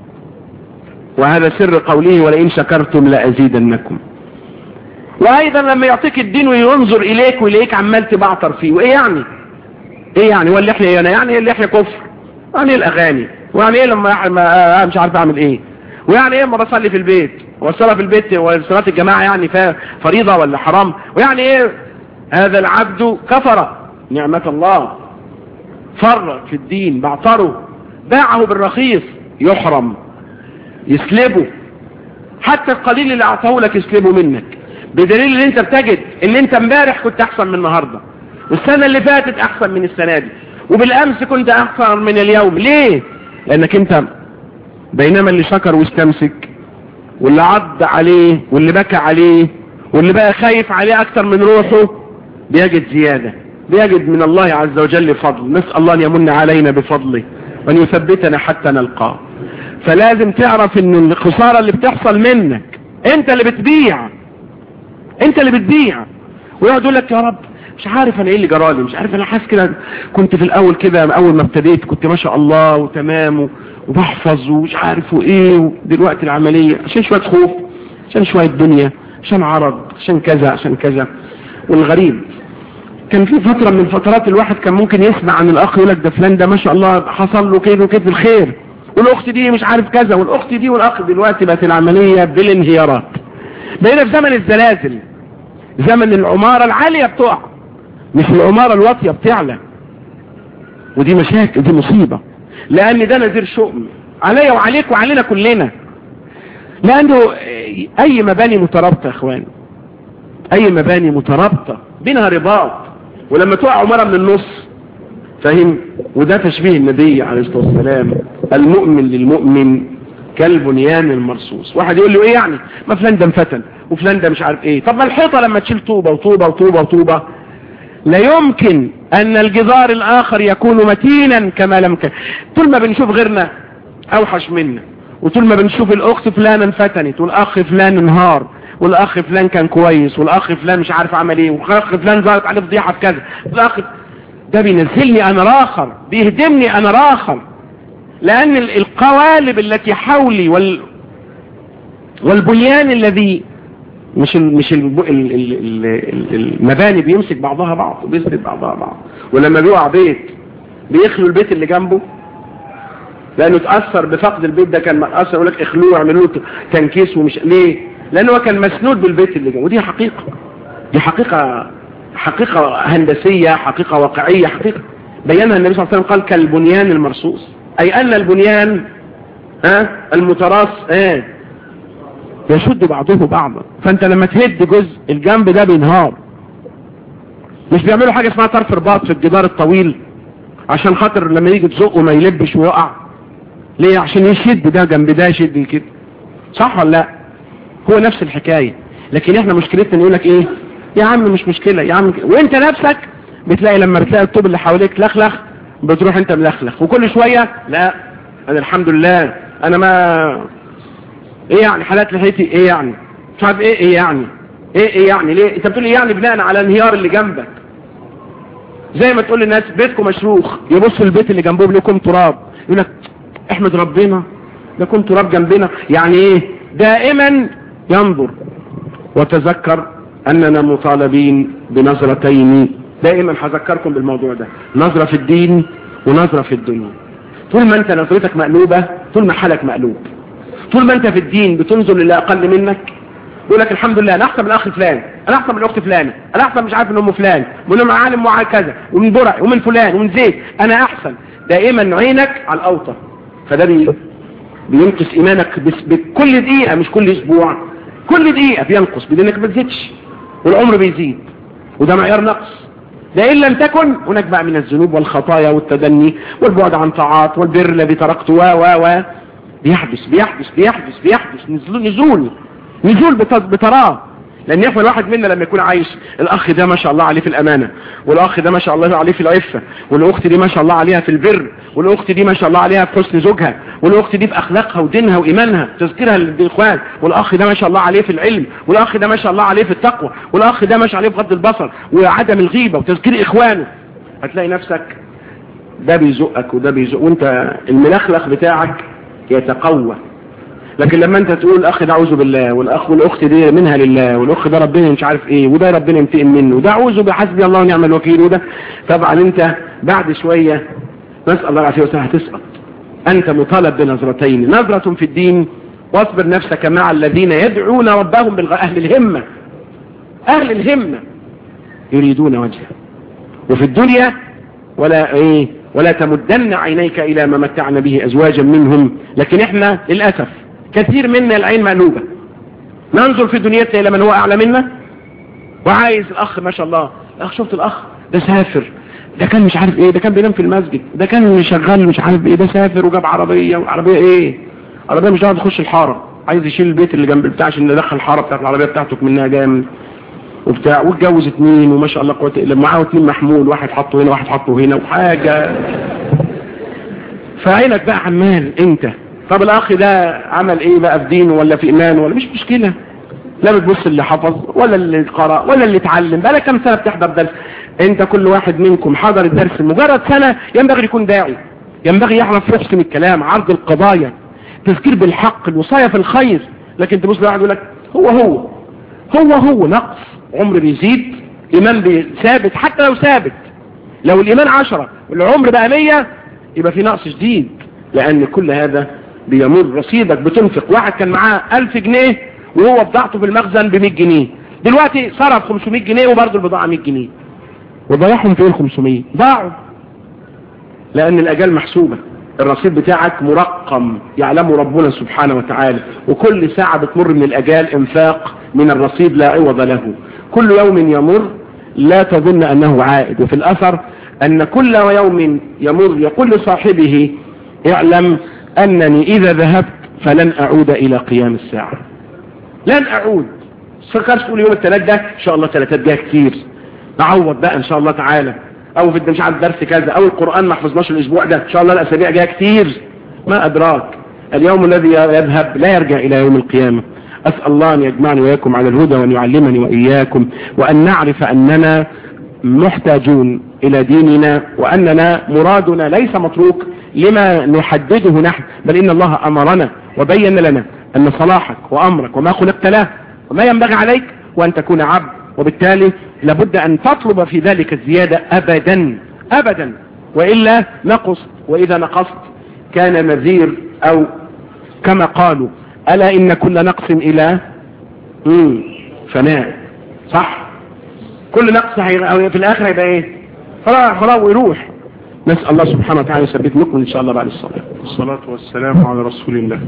وهذا سر قوله ولئن شكرتم لأزيدنكم وايضا لما يعطيك الدين وينظر اليك واليك عمال تبعتر فيه وايه يعني ايه يعني هو اللحية انا يعني ايه اللحية كفر يعني ايه الاغاني ويعني ايه لما ما مش عارف اعمل ايه ويعني ايه لما بصلي في البيت والصلاة في البيت وصلاة الجماعة يعني فريضة ولا حرام ويعني ايه هذا العبد كفر نعمة الله فرط في الدين بعطره باعه بالرخيص يحرم يسلبه حتى القليل اللي اعطاه لك يسلبه منك بدليل ان انت بتجد ان انت امبارح كنت احسن من النهاردة والسنة اللي فاتت احسن من السنة دي وبالامس كنت احسن من اليوم ليه لانك انت بينما اللي شكر واستمسك واللي عض عليه واللي بكى عليه واللي بقى خايف عليه اكتر من روحه بيجد زيادة بيجد من الله عز وجل فضل نسأل الله ان يمن علينا بفضله وان يثبتنا حتى نلقاه فلازم تعرف ان الخسارة اللي بتحصل منك انت اللي بتبيع انت اللي بتبيع ويقعد يقول لك يا رب مش عارف انا ايه اللي جرالي مش عارف انا حاسس كده كنت في الاول كده اول ما ابتديت كنت ما شاء الله وتمام وبحفظ ومش عارف وايه ودلوقتي العملية عشان شوية خوف عشان شوية دنيا عشان عرض عشان كذا عشان كذا والغريب كان في فترة من فترات الواحد كان ممكن يسمع عن الاخ يقول لك ده فلان ده ما شاء الله حصل له كده وكده الخير والاخت دي مش عارف كذا والاخت دي والاخ دلوقتي بقت العملية بالانهيارات بقينا في زمن الزلازل زمن العمارة العالية بتقع مش العمارة الواطية بتعلى ودي مشاكل دي مصيبة لان ده نذير شؤم عليا وعليك وعلينا كلنا لانه اي مباني مترابطة يا اخوان اي مباني مترابطة بينها رباط ولما تقع عمارة من النص فاهم وده تشبيه النبي عليه الصلاة والسلام المؤمن للمؤمن كالبنيان المرصوص واحد يقول له ايه يعني ما فلان ده انفتن وفلان ده مش عارف ايه طب ما الحيطة لما تشيل طوبة وطوبة وطوبة وطوبة لا يمكن ان الجدار الاخر يكون متينا كما لم كان طول ما بنشوف غيرنا اوحش منا وطول ما بنشوف الاخت فلان انفتنت والاخ فلان انهار والاخ فلان كان كويس والاخ فلان مش عارف عمل ايه والاخ فلان ظهرت عليه فضيحه في كذا والاخ ده بينزلني انا راخر بيهدمني انا راخر لان القوالب التي حولي وال والبنيان الذي مش ال مش ال ال ال ال المباني بيمسك بعضها بعض وبيسند بعضها بعض ولما بيقع بيت بيخلوا البيت اللي جنبه لانه اتاثر بفقد البيت ده كان متاثر يقول لك اخلوه اعملوا له تنكيس ومش ليه لانه هو كان مسنود بالبيت اللي جنبه ودي حقيقه دي حقيقه حقيقه هندسيه حقيقه واقعيه حقيقه بينها النبي صلى الله عليه وسلم قال كالبنيان المرصوص اي ان البنيان ها المتراص ايه يشد بعضه بعضا فانت لما تهد جزء الجنب ده بينهار مش بيعملوا حاجة اسمها طرف رباط في الجدار الطويل عشان خاطر لما يجي تزقه ما يلبش ويقع ليه عشان يشد ده جنب ده يشد كده صح ولا لا هو نفس الحكاية لكن احنا مشكلتنا نقول لك ايه يا عم مش مشكلة يا عم وانت نفسك بتلاقي لما بتلاقي الطوب اللي حواليك لخلخ بتروح انت ملخلخ وكل شوية لا انا الحمد لله انا ما ايه يعني حالات لحيتي ايه يعني مش عارف ايه ايه يعني ايه ايه يعني ليه انت بتقول ايه يعني بناء على انهيار اللي جنبك زي ما تقول للناس بيتكم مشروخ يبص البيت اللي جنبهم لكم تراب يقول لك احمد ربنا لكم تراب جنبنا يعني ايه دائما ينظر وتذكر اننا مطالبين بنظرتين دائما هذكركم بالموضوع ده نظرة في الدين ونظرة في الدنيا طول ما انت نظرتك مقلوبة طول ما حالك مقلوب طول ما انت في الدين بتنظر للي اقل منك يقول لك الحمد لله انا احسن من الاخ فلان انا احسن من الاخت فلانه انا احسن مش عارف من ام فلان ومن عالم معاه كذا ومن برع ومن فلان ومن زيد انا احسن دائما عينك على الاوطى فده بي بينقص ايمانك بس بكل دقيقه مش كل اسبوع كل دقيقه بينقص بدونك ما تزيدش والعمر بيزيد وده معيار نقص ده إن لم تكن هناك بقى من الذنوب والخطايا والتدني والبعد عن طاعات والبر الذي تركته و و و بيحدث بيحدث بيحدث بيحدث نزول نزول نزول بتراه لان يفهم الواحد منا لما يكون عايش الاخ ده ما شاء الله عليه في الامانة والاخ ده ما شاء الله عليه في العفة والاخت دي ما شاء الله عليها في البر والاخت دي ما شاء الله عليها في حسن زوجها والاخت دي في اخلاقها ودينها وايمانها تذكيرها للاخوان والاخ ده ما شاء الله عليه في العلم والاخ ده ما شاء الله عليه في التقوى والاخ ده ما شاء الله عليه في غض البصر وعدم الغيبة وتذكير اخوانه هتلاقي نفسك ده بيزقك وده بيزق وانت الملخلخ بتاعك يتقوى لكن لما انت تقول الاخ ده اعوذ بالله والاخ والاخت دي منها لله والاخ ده ربنا مش عارف ايه وده ربنا ينتقم منه وده اعوذ بحسبي الله ونعم الوكيل وده طبعا انت بعد شوية نسأل الله العافية والسلامة هتسقط انت مطالب بنظرتين نظرة في الدين واصبر نفسك مع الذين يدعون ربهم بالغ... اهل الهمة اهل الهمة يريدون وجهه وفي الدنيا ولا ايه ولا تمدن عينيك الى ما متعنا به ازواجا منهم لكن احنا للأسف كثير منا العين مقلوبة ننظر في دنيتنا الى من هو اعلى منا وعايز الاخ ما شاء الله الاخ شفت الاخ ده سافر ده كان مش عارف ايه ده كان بينام في المسجد ده كان شغال مش عارف ايه ده سافر وجاب عربية وعربية ايه عربية مش عارف تخش الحارة عايز يشيل البيت اللي جنب بتاع عشان ندخل الحارة بتاعت العربية بتاعته منها جامد وبتاع واتجوز اتنين وما شاء الله قوة الا معاه اتنين محمول واحد حطه هنا واحد حطه هنا وحاجة فعينك بقى عمال انت طب الاخ ده عمل ايه بقى في دينه ولا في ايمانه ولا مش مشكلة لا بتبص اللي حفظ ولا اللي قرأ ولا اللي اتعلم بقى كم سنة بتحضر درس انت كل واحد منكم حضر الدرس مجرد سنة ينبغي يكون داعي ينبغي يعرف يحسن الكلام عرض القضايا تذكير بالحق الوصاية في الخير لكن تبص لواحد يقول لك هو هو هو هو نقص عمر بيزيد ايمان ثابت حتى لو ثابت لو الايمان عشرة والعمر بقى مية يبقى في نقص شديد لان كل هذا بيمر رصيدك بتنفق واحد كان معاه الف جنيه وهو بضاعته في المخزن بمية جنيه دلوقتي صرف 500 جنيه وبرضه البضاعة 100 جنيه وضيعهم فين 500 ضاعوا لان الاجال محسوبة الرصيد بتاعك مرقم يعلمه ربنا سبحانه وتعالى وكل ساعة بتمر من الأجال انفاق من الرصيد لا عوض له كل يوم يمر لا تظن أنه عائد وفي الأثر أن كل يوم يمر يقول لصاحبه اعلم أنني إذا ذهبت فلن أعود إلى قيام الساعة لن أعود فكرش تقول يوم الثلاث ده إن شاء الله ثلاثات جايه كتير نعوض بقى إن شاء الله تعالى أو في مش عارف درس كذا أو القرآن ما حفظناش الأسبوع ده إن شاء الله الأسابيع جايه كتير ما أدراك اليوم الذي يذهب لا يرجع إلى يوم القيامة أسأل الله أن يجمعني وإياكم على الهدى وأن يعلمني وإياكم وأن نعرف أننا محتاجون إلى ديننا وأننا مرادنا ليس متروك لما نحدده نحن بل إن الله أمرنا وبين لنا أن صلاحك وأمرك وما خلقت له وما ينبغي عليك وأن تكون عبد وبالتالي لابد أن تطلب في ذلك الزيادة أبدا أبدا وإلا نقص وإذا نقصت كان نذير أو كما قالوا ألا إن كل نقص إلى مم. فناء صح كل نقص هي... في الآخر هيبقى إيه خلاص خلاص ويروح نسأل الله سبحانه وتعالى يثبت نكمل إن شاء الله بعد الصلاة والصلاة والسلام على رسول الله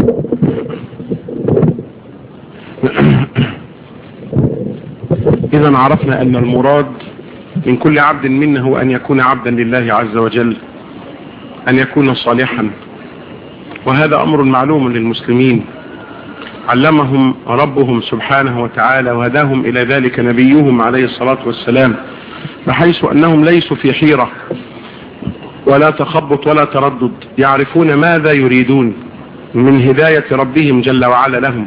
إذا عرفنا أن المراد من كل عبد منا هو أن يكون عبدا لله عز وجل أن يكون صالحا وهذا أمر معلوم للمسلمين علمهم ربهم سبحانه وتعالى وهداهم إلى ذلك نبيهم عليه الصلاة والسلام بحيث أنهم ليسوا في حيرة ولا تخبط ولا تردد يعرفون ماذا يريدون من هداية ربهم جل وعلا لهم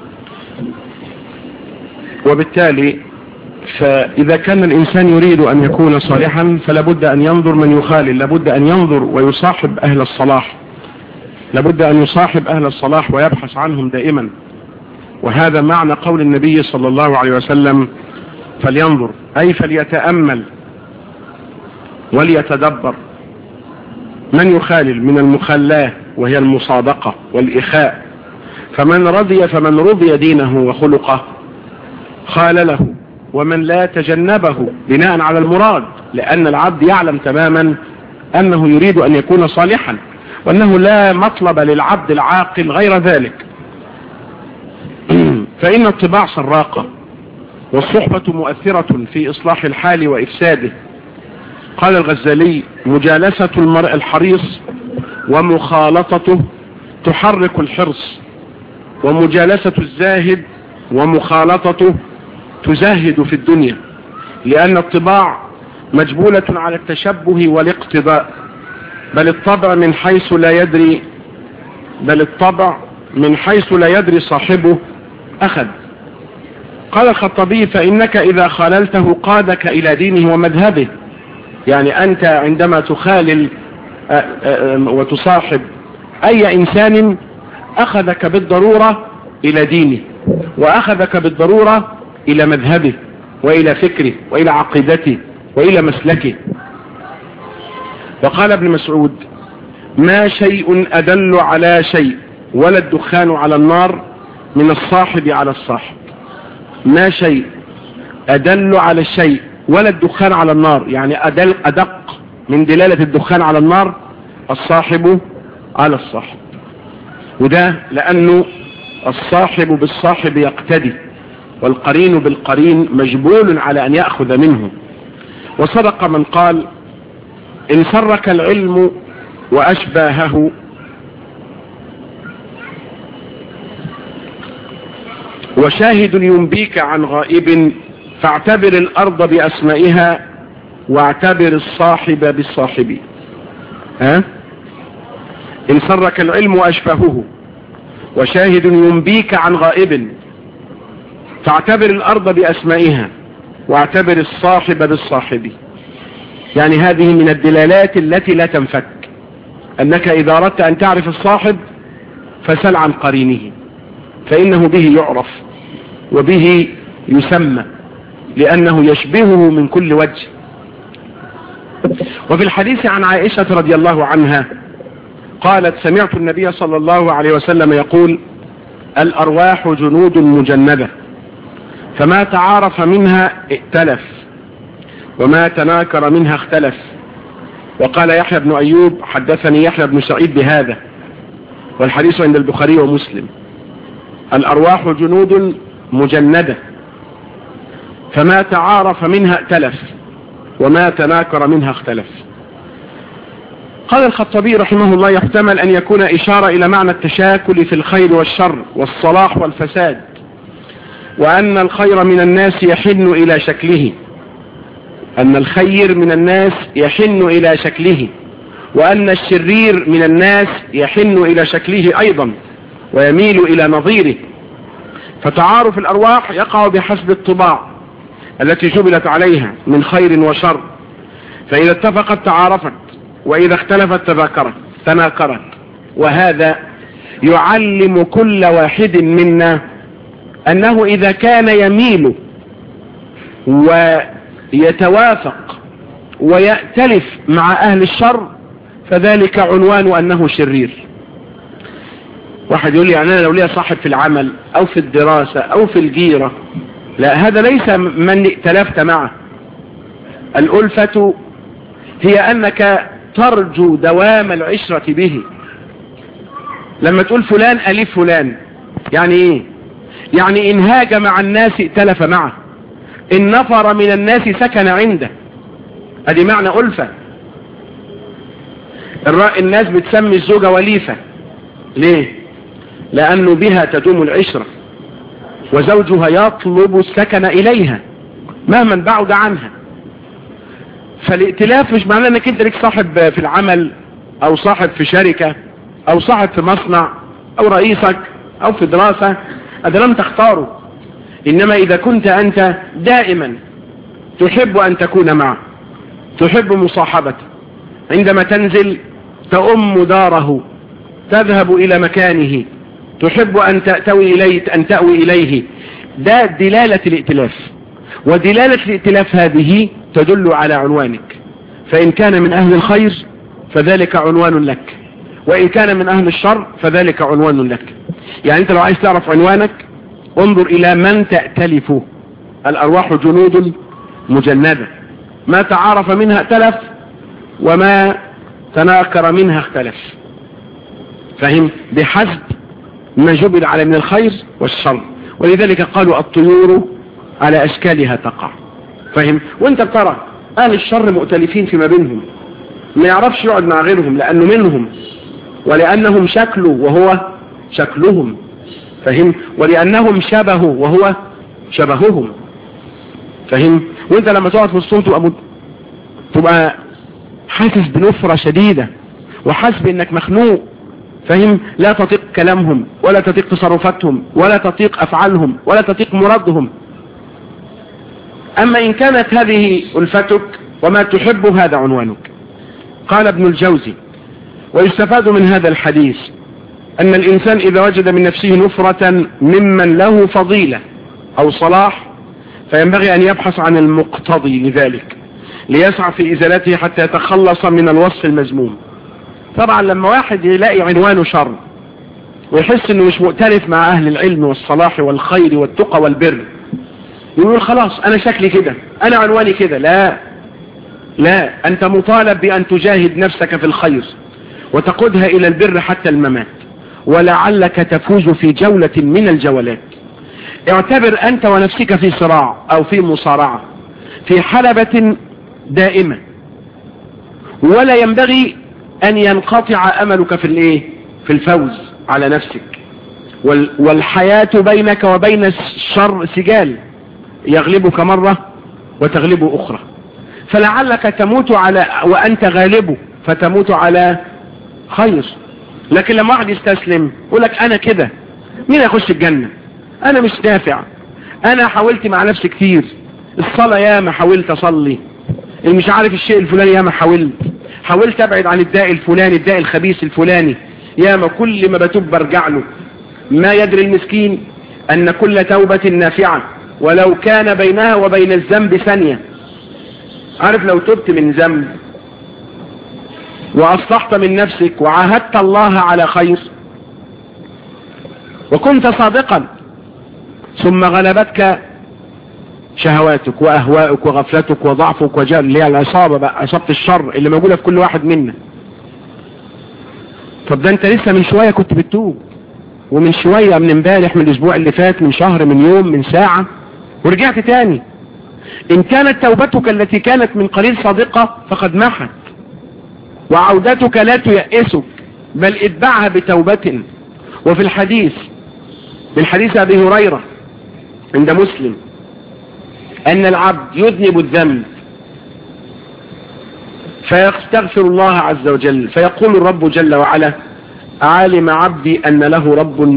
وبالتالي فإذا كان الإنسان يريد أن يكون صالحا فلابد أن ينظر من يخالل لابد أن ينظر ويصاحب أهل الصلاح لابد أن يصاحب أهل الصلاح ويبحث عنهم دائما وهذا معنى قول النبي صلى الله عليه وسلم فلينظر أي فليتأمل وليتدبر من يخالل من المخلاه وهي المصادقة والإخاء فمن رضي فمن رضي دينه وخلقه خالله ومن لا تجنبه بناء على المراد لأن العبد يعلم تماما أنه يريد أن يكون صالحا وأنه لا مطلب للعبد العاقل غير ذلك فإن الطباع سراقة والصحبة مؤثرة في إصلاح الحال وإفساده قال الغزالي مجالسة المرء الحريص ومخالطته تحرك الحرص ومجالسة الزاهد ومخالطته تزاهد في الدنيا لأن الطباع مجبولة على التشبه والاقتضاء بل الطبع من حيث لا يدري بل الطبع من حيث لا يدري صاحبه أخذ قال الخطبي فإنك إذا خاللته قادك إلى دينه ومذهبه يعني أنت عندما تخالل وتصاحب أي إنسان أخذك بالضرورة إلى دينه وأخذك بالضرورة إلى مذهبه وإلى فكره وإلى عقيدته وإلى مسلكه وقال ابن مسعود ما شيء أدل على شيء ولا الدخان على النار من الصاحب على الصاحب ما شيء أدل على الشيء ولا الدخان على النار يعني أدل أدق من دلالة الدخان على النار الصاحب على الصاحب وده لأنه الصاحب بالصاحب يقتدي والقرين بالقرين مجبول على أن يأخذ منه وصدق من قال إن سرك العلم وأشباهه وشاهد ينبيك عن غائب فاعتبر الأرض بأسمائها واعتبر الصاحب بالصاحب ها إن سرك العلم وأشباهه وشاهد ينبيك عن غائب فاعتبر الأرض بأسمائها واعتبر الصاحب بالصاحب يعني هذه من الدلالات التي لا تنفك أنك إذا أردت أن تعرف الصاحب فسل عن قرينه فإنه به يعرف وبه يسمى لأنه يشبهه من كل وجه وفي الحديث عن عائشة رضي الله عنها قالت سمعت النبي صلى الله عليه وسلم يقول الأرواح جنود مجندة فما تعارف منها ائتلف وما تناكر منها اختلف وقال يحيى بن أيوب حدثني يحيى بن سعيد بهذا والحديث عند البخاري ومسلم الأرواح جنود مجندة فما تعارف منها ائتلف وما تناكر منها اختلف قال الخطبي رحمه الله يحتمل أن يكون إشارة إلى معنى التشاكل في الخير والشر والصلاح والفساد وأن الخير من الناس يحن إلى شكله أن الخير من الناس يحن إلى شكله وأن الشرير من الناس يحن إلى شكله أيضا ويميل إلى نظيره فتعارف الأرواح يقع بحسب الطباع التي جبلت عليها من خير وشر فإذا اتفقت تعارفت وإذا اختلفت تذاكرت تناكرت وهذا يعلم كل واحد منا أنه إذا كان يميل ويتوافق ويأتلف مع أهل الشر فذلك عنوان أنه شرير واحد يقول لي يعني أنا لو ليا صاحب في العمل أو في الدراسة أو في الجيرة لا هذا ليس من ائتلفت معه الألفة هي أنك ترجو دوام العشرة به لما تقول فلان أليف فلان يعني إيه يعني إن هاج مع الناس ائتلف معه إن نفر من الناس سكن عنده ادي معنى ألفة الناس بتسمي الزوجة وليفة ليه لأنه بها تدوم العشرة وزوجها يطلب السكن إليها مهما بعد عنها فالائتلاف مش معناه انك انت لك صاحب في العمل او صاحب في شركة او صاحب في مصنع او رئيسك او في دراسة هذا لم تختاره انما اذا كنت انت دائما تحب ان تكون معه تحب مصاحبته عندما تنزل تأم داره تذهب الى مكانه تحب ان تأتوي اليه ان تأوي اليه ده دلالة الائتلاف ودلالة الائتلاف هذه تدل على عنوانك فإن كان من أهل الخير فذلك عنوان لك وإن كان من أهل الشر فذلك عنوان لك يعني أنت لو عايز تعرف عنوانك انظر إلى من تأتلف الأرواح جنود مجندة ما تعارف منها ائتلف وما تناكر منها اختلف فهم بحسب ما جبل على من الخير والشر ولذلك قالوا الطيور على أشكالها تقع فهم وانت بترى اهل الشر مؤتلفين فيما بينهم ما يعرفش يقعد مع غيرهم لانه منهم ولانهم شكله وهو شكلهم فهم ولانهم شبهه وهو شبههم فهم وانت لما تقعد في الصوت تبقى مد... تبقى حاسس بنفرة شديدة وحاسس انك مخنوق فهم لا تطيق كلامهم ولا تطيق تصرفاتهم ولا تطيق افعالهم ولا تطيق مرادهم أما إن كانت هذه ألفتك وما تحب هذا عنوانك قال ابن الجوزي ويستفاد من هذا الحديث أن الإنسان إذا وجد من نفسه نفرة ممن له فضيلة أو صلاح فينبغي أن يبحث عن المقتضي لذلك ليسعى في إزالته حتى يتخلص من الوصف المزموم طبعا لما واحد يلاقي عنوانه شر ويحس انه مش مؤتلف مع اهل العلم والصلاح والخير والتقى والبر يقول خلاص انا شكلي كده انا عنواني كده لا لا انت مطالب بان تجاهد نفسك في الخير وتقودها الى البر حتى الممات ولعلك تفوز في جولة من الجولات اعتبر انت ونفسك في صراع او في مصارعة في حلبة دائمة ولا ينبغي ان ينقطع املك في الايه في الفوز على نفسك والحياة بينك وبين الشر سجال يغلبك مرة وتغلبه أخرى فلعلك تموت على وأنت غالبه فتموت على خير لكن لما واحد يستسلم يقول لك أنا كده مين يخش الجنة أنا مش نافع أنا حاولت مع نفسي كتير الصلاة ياما حاولت أصلي مش عارف الشيء الفلاني ياما حاولت حاولت أبعد عن الداء الفلاني الداء الخبيث الفلاني ياما كل ما بتوب برجع له ما يدري المسكين أن كل توبة نافعة ولو كان بينها وبين الذنب ثانية عارف لو تبت من ذنب وأصلحت من نفسك وعاهدت الله على خير وكنت صادقا ثم غلبتك شهواتك واهوائك وغفلتك وضعفك وجهل اللي هي العصابة بقى عصابة الشر اللي موجودة في كل واحد منا طب ده انت لسه من شوية كنت بتتوب ومن شوية من امبارح من الاسبوع اللي فات من شهر من يوم من ساعة ورجعت تاني ان كانت توبتك التي كانت من قليل صادقة فقد محت وعودتك لا تيأسك بل اتبعها بتوبة وفي الحديث من حديث ابي هريرة عند مسلم ان العبد يذنب الذنب فيستغفر الله عز وجل فيقول الرب جل وعلا عالم عبدي ان له رب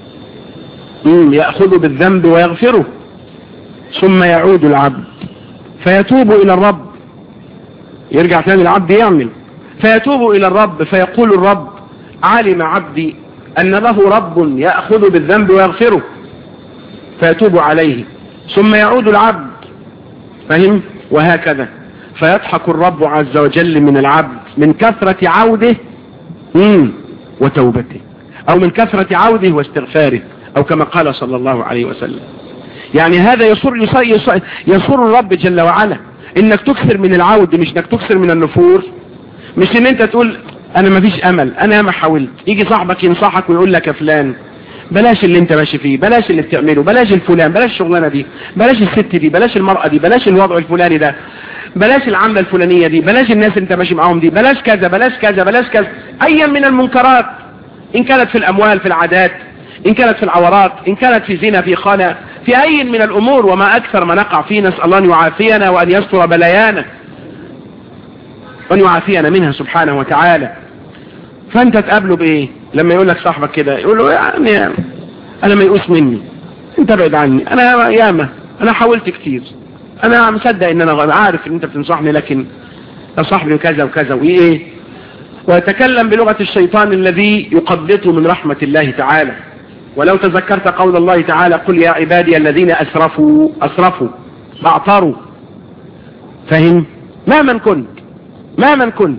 يأخذ بالذنب ويغفره ثم يعود العبد فيتوب الى الرب يرجع ثاني العبد يعمل فيتوب الى الرب فيقول الرب علم عبدي ان له رب يأخذ بالذنب ويغفره فيتوب عليه ثم يعود العبد فهم وهكذا فيضحك الرب عز وجل من العبد من كثرة عوده وتوبته او من كثرة عوده واستغفاره او كما قال صلى الله عليه وسلم يعني هذا يسر, يسر, يسر, يسر الرب جل وعلا انك تكثر من العود مش انك تكثر من النفور مش ان انت تقول انا ما فيش امل انا ما حاولت يجي صاحبك ينصحك ويقول لك يا فلان بلاش اللي انت ماشي فيه بلاش اللي بتعمله بلاش الفلان بلاش الشغلانه دي بلاش الست دي بلاش المرأة دي بلاش الوضع الفلاني ده بلاش العملة الفلانية دي بلاش الناس اللي انت ماشي معاهم دي بلاش كذا بلاش كذا بلاش كذا ايا من المنكرات ان كانت في الاموال في العادات ان كانت في العورات ان كانت في زنا في خانة في اي من الامور وما اكثر ما نقع فيه نسأل الله ان يعافينا وان يستر بلايانا وان يعافينا منها سبحانه وتعالى فانت تقابله بايه لما يقول لك صاحبك كده يقول له يعني انا ما يقوس مني انت ابعد عني انا ياما انا حاولت كتير انا مصدق ان انا عارف ان انت بتنصحني لكن صاحبي وكذا وكذا وايه ويتكلم بلغة الشيطان الذي يقبضه من رحمة الله تعالى ولو تذكرت قول الله تعالى قل يا عبادي الذين أسرفوا أسرفوا بعطروا فهم ما من كنت ما من كنت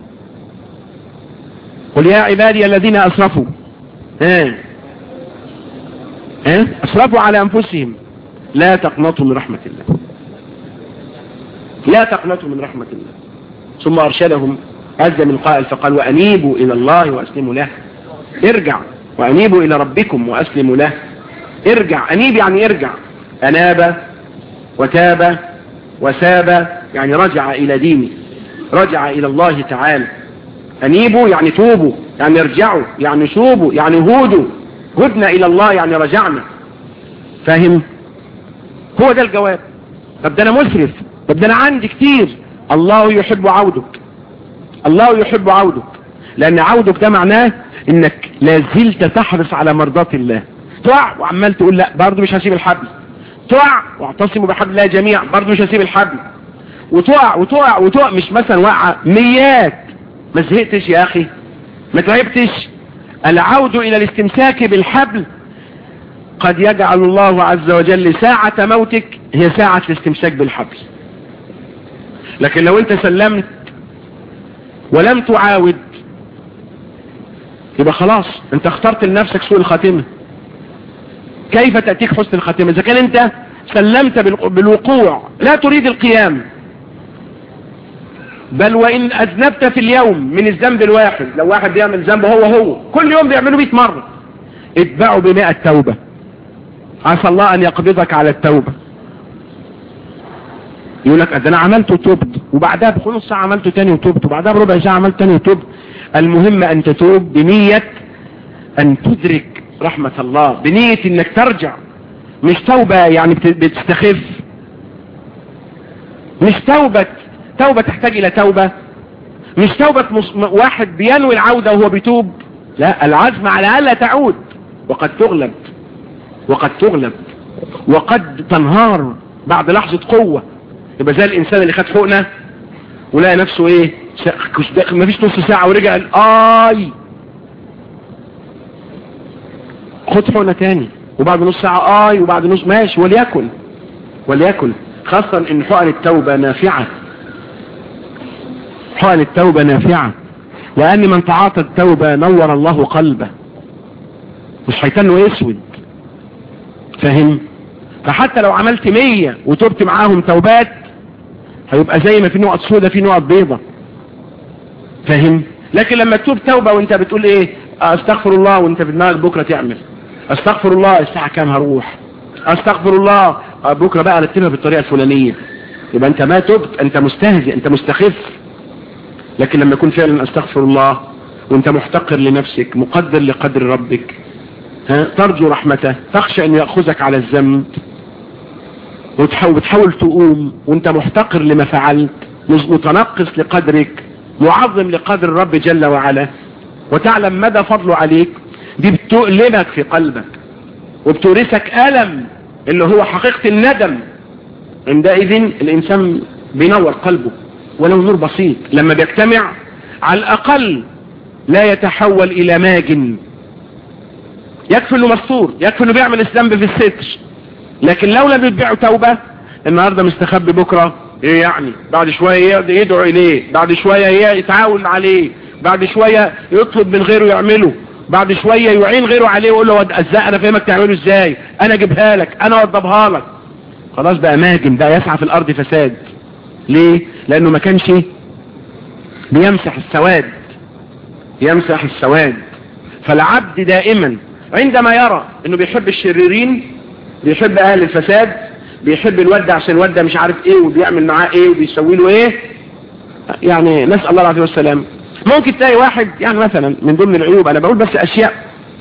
قل يا عبادي الذين أسرفوا ها ها أسرفوا على أنفسهم لا تقنطوا من رحمة الله لا تقنطوا من رحمة الله ثم أرشدهم عز من قائل فقال وأنيبوا إلى الله وأسلموا له ارجع وأنيبوا إلى ربكم وأسلموا له ارجع أنيب يعني ارجع أناب وتاب وساب يعني رجع إلى ديني رجع إلى الله تعالى أنيبوا يعني توبوا يعني ارجعوا يعني شوبوا يعني هودوا هدنا إلى الله يعني رجعنا فاهم هو ده الجواب طب ده أنا مسرف طب ده أنا عندي كتير الله يحب عودك الله يحب عودك لأن عودك ده معناه انك لازلت تحرص على مرضات الله تقع وعمال تقول لا برضه مش هسيب الحبل تقع واعتصموا بحبل الله جميعا برضه مش هسيب الحبل وتقع وتقع وتقع مش مثلا وقع ميات ما زهقتش يا اخي ما تعبتش العود الى الاستمساك بالحبل قد يجعل الله عز وجل ساعة موتك هي ساعة الاستمساك بالحبل لكن لو انت سلمت ولم تعاود يبقى خلاص انت اخترت لنفسك سوء الخاتمة كيف تأتيك حسن الخاتمة اذا كان انت سلمت بالوقوع لا تريد القيام بل وان اذنبت في اليوم من الذنب الواحد لو واحد بيعمل ذنب هو هو كل يوم بيعمله 100 مرة اتبعوا بمئة توبة عسى الله ان يقبضك على التوبة يقول لك ده انا عملت وتوبت وبعدها بخلص ساعة عملته تاني وتوبت وبعدها بربع ساعة عملت تاني وتوبت المهم ان تتوب بنية ان تدرك رحمة الله بنية انك ترجع مش توبة يعني بتستخف مش توبة توبة تحتاج الى توبة مش توبة مص... واحد بينوي العودة وهو بيتوب لا العزم على الا تعود وقد تغلب وقد تغلب وقد تنهار بعد لحظة قوة يبقى زي الانسان اللي خد فوقنا ولقى نفسه ايه ما فيش نص ساعة ورجع قال اي خد حقنة تاني وبعد نص ساعة اي وبعد نص ماشي وليكن وليكن خاصة ان حقن التوبة نافعة حقن التوبة نافعة لان من تعاطى التوبة نور الله قلبه مش هيتنه اسود فاهم فحتى لو عملت مية وتبت معاهم توبات هيبقى زي ما في نقط سودة في نقط بيضة فاهم لكن لما تتوب توبة وانت بتقول ايه استغفر الله وانت في دماغك بكرة تعمل استغفر الله الساعة كام هروح استغفر الله بكرة بقى ارتبها بالطريقة الفلانية يبقى انت ما تبت انت مستهزئ انت مستخف لكن لما يكون فعلا استغفر الله وانت محتقر لنفسك مقدر لقدر ربك ها ترجو رحمته تخشى ان يأخذك على الذنب وتحاول بتحاول تقوم وانت محتقر لما فعلت متنقص لقدرك معظم لقدر الرب جل وعلا وتعلم مدى فضله عليك دي بتؤلمك في قلبك وبتورثك ألم اللي هو حقيقة الندم عندئذ الإنسان بينور قلبه ولو نور بسيط لما بيجتمع على الأقل لا يتحول إلى ماجن يكفي انه مستور يكفي انه بيعمل الذنب في الستر لكن لو لم يتبعه توبة النهاردة مستخبي بكرة ايه يعني بعد شوية يدعو اليه بعد شوية يتعاون عليه بعد شوية يطلب من غيره يعمله بعد شوية يعين غيره عليه ويقول له ازاي انا فاهمك تعمله ازاي انا اجيبها لك انا اوضبها لك خلاص بقى ماجن بقى يسعى في الارض فساد ليه لانه ما كانش بيمسح السواد يمسح السواد فالعبد دائما عندما يرى انه بيحب الشريرين بيحب اهل الفساد بيحب الود عشان الود مش عارف ايه وبيعمل معاه ايه وبيسوي له ايه يعني نسأل الله العافية والسلام ممكن تلاقي واحد يعني مثلا من ضمن العيوب انا بقول بس اشياء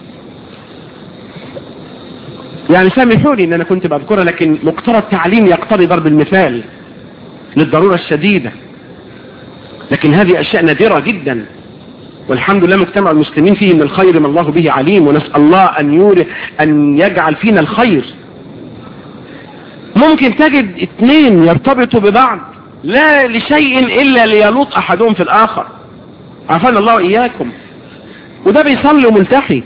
يعني سامحوني ان انا كنت بذكرها لكن مقتضى التعليم يقتضي ضرب المثال للضرورة الشديدة لكن هذه اشياء نادرة جدا والحمد لله مجتمع المسلمين فيه من الخير ما الله به عليم ونسأل الله أن يوري أن يجعل فينا الخير ممكن تجد اثنين يرتبطوا ببعض لا لشيء إلا ليلوط أحدهم في الآخر عفان الله إياكم وده بيصلي وملتحي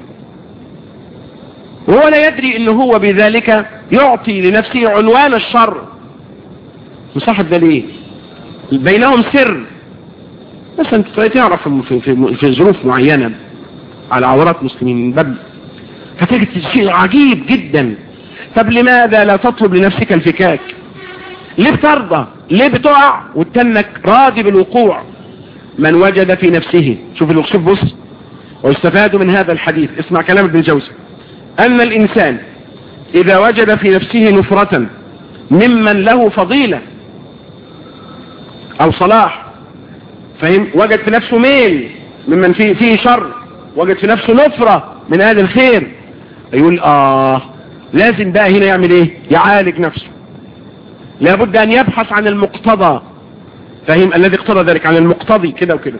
وهو لا يدري انه هو بذلك يعطي لنفسه عنوان الشر مصاحب ده ليه بينهم سر مثلا تعرف في, في, في ظروف معينة على عورات مسلمين من باب فتجد شيء عجيب جدا طب لماذا لا تطلب لنفسك الفكاك ليه بترضى ليه بتقع وتنك راضي بالوقوع من وجد في نفسه شوف الوصف بص ويستفاد من هذا الحديث اسمع كلام ابن جوزي أن الإنسان إذا وجد في نفسه نفرة ممن له فضيلة أو صلاح فهم وجد في نفسه ميل ممن فيه, فيه شر وجد في نفسه نفرة من هذا الخير يقول آه لازم بقى هنا يعمل ايه يعالج نفسه لابد ان يبحث عن المقتضى فهم الذي اقتضى ذلك عن المقتضي كده وكده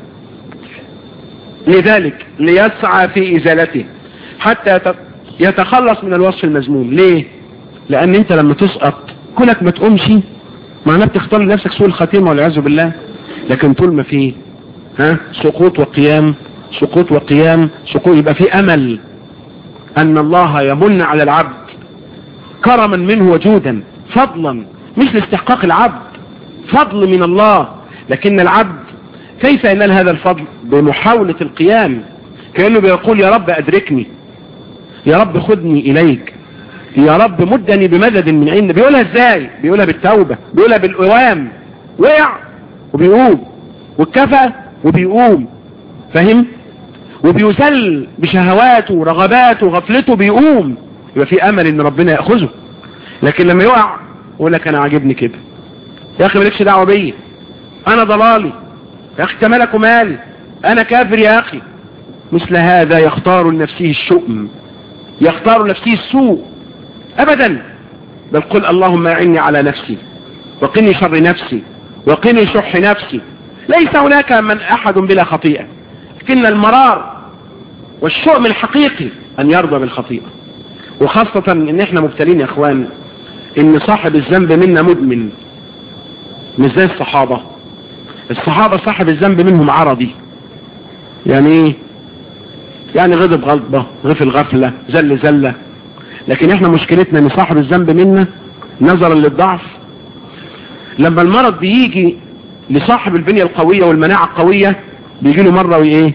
لذلك ليسعى في ازالته حتى يتخلص من الوصف المذموم ليه لان انت لما تسقط كونك ما تقومش معناه بتختار لنفسك سوء الخاتمه والعياذ بالله لكن طول ما فيه ها سقوط وقيام سقوط وقيام سقوط يبقى في امل ان الله يمن على العبد كرما منه وجودا فضلا مش لاستحقاق العبد فضل من الله لكن العبد كيف ينال هذا الفضل بمحاولة القيام كأنه بيقول يا رب أدركني يا رب خذني إليك يا رب مدني بمدد من عند بيقولها ازاي بيقولها بالتوبة بيقولها بالقوام وقع وبيقوم واتكفى وبيقوم فاهم وبيسل بشهواته ورغباته وغفلته بيقوم يبقى في امل ان ربنا ياخذه لكن لما يقع يقول لك انا عاجبني كده يا اخي مالكش دعوه بيا انا ضلالي يا اخي مالك ومالي انا كافر يا اخي مثل هذا يختار لنفسه الشؤم يختار لنفسه السوء ابدا بل قل اللهم اعني على نفسي وقني شر نفسي وقني شح نفسي ليس هناك من احد بلا خطيئة لكن المرار والشؤم الحقيقي ان يرضى بالخطيئة وخاصة ان احنا مبتلين يا اخوان ان صاحب الذنب منا مدمن مش زي الصحابة الصحابة صاحب الذنب منهم عرضي يعني ايه يعني غضب غضبة غفل غفلة زل زلة لكن احنا مشكلتنا ان صاحب الذنب منا نظرا للضعف لما المرض بيجي لصاحب البنية القوية والمناعة القوية بيجي له مرة وايه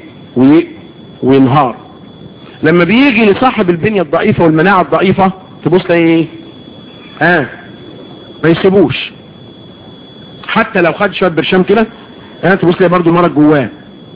وينهار لما بيجي لصاحب البنية الضعيفة والمناعة الضعيفة تبص ايه اه ما يسيبوش حتى لو خد شويه برشام كده اه تبص لي برضه المرض جواه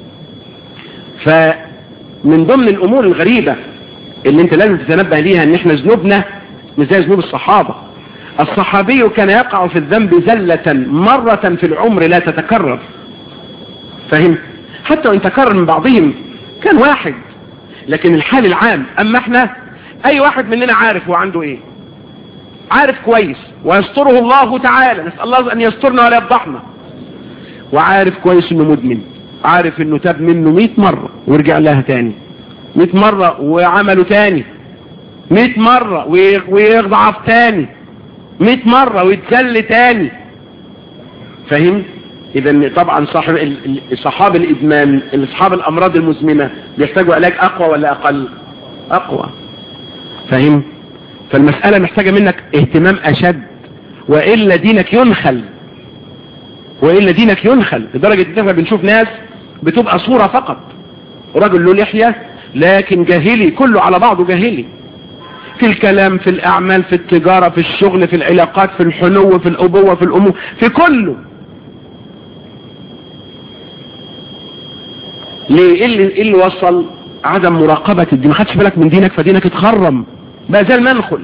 فمن ضمن الامور الغريبه اللي انت لازم تتنبه ليها ان احنا ذنوبنا مش زي ذنوب الصحابه الصحابي كان يقع في الذنب زلة مرة في العمر لا تتكرر فهم حتى وان تكرر من بعضهم كان واحد لكن الحال العام اما احنا اي واحد مننا عارف هو عنده ايه عارف كويس ويستره الله تعالى نسأل الله ان يسترنا ولا يفضحنا وعارف كويس انه مدمن عارف انه تاب منه 100 مرة ورجع لها تاني 100 مرة وعمله تاني 100 مرة ويضعف تاني 100 مرة ويتذل تاني فهم اذا طبعا صاحب صحاب الادمان اصحاب الامراض المزمنة بيحتاجوا علاج اقوى ولا اقل اقوى فهم فالمسألة محتاجة منك اهتمام اشد وإلا دينك ينخل وإلا دينك ينخل لدرجة ان احنا بنشوف ناس بتبقى صورة فقط رجل له لحية لكن جاهلي كله على بعضه جاهلي في الكلام في الأعمال في التجارة في الشغل في العلاقات في الحنو في الأبوة في الأمور في كله ليه ايه اللي, إيه اللي وصل عدم مراقبة الدين ما خدش بالك من دينك فدينك اتخرم بقى زي المنخل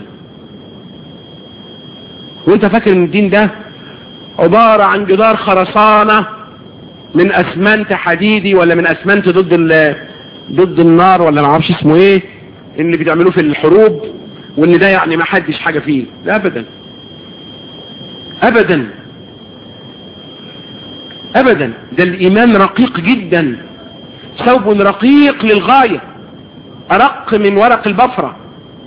وانت فاكر ان الدين ده عبارة عن جدار خرسانة من اسمنت حديدي ولا من اسمنت ضد ضد النار ولا ما اعرفش اسمه ايه اللي بتعملوه في الحروب وان ده يعني ما حدش حاجة فيه لا ابدا ابدا ابدا ده الايمان رقيق جدا ثوب رقيق للغاية ارق من ورق البفرة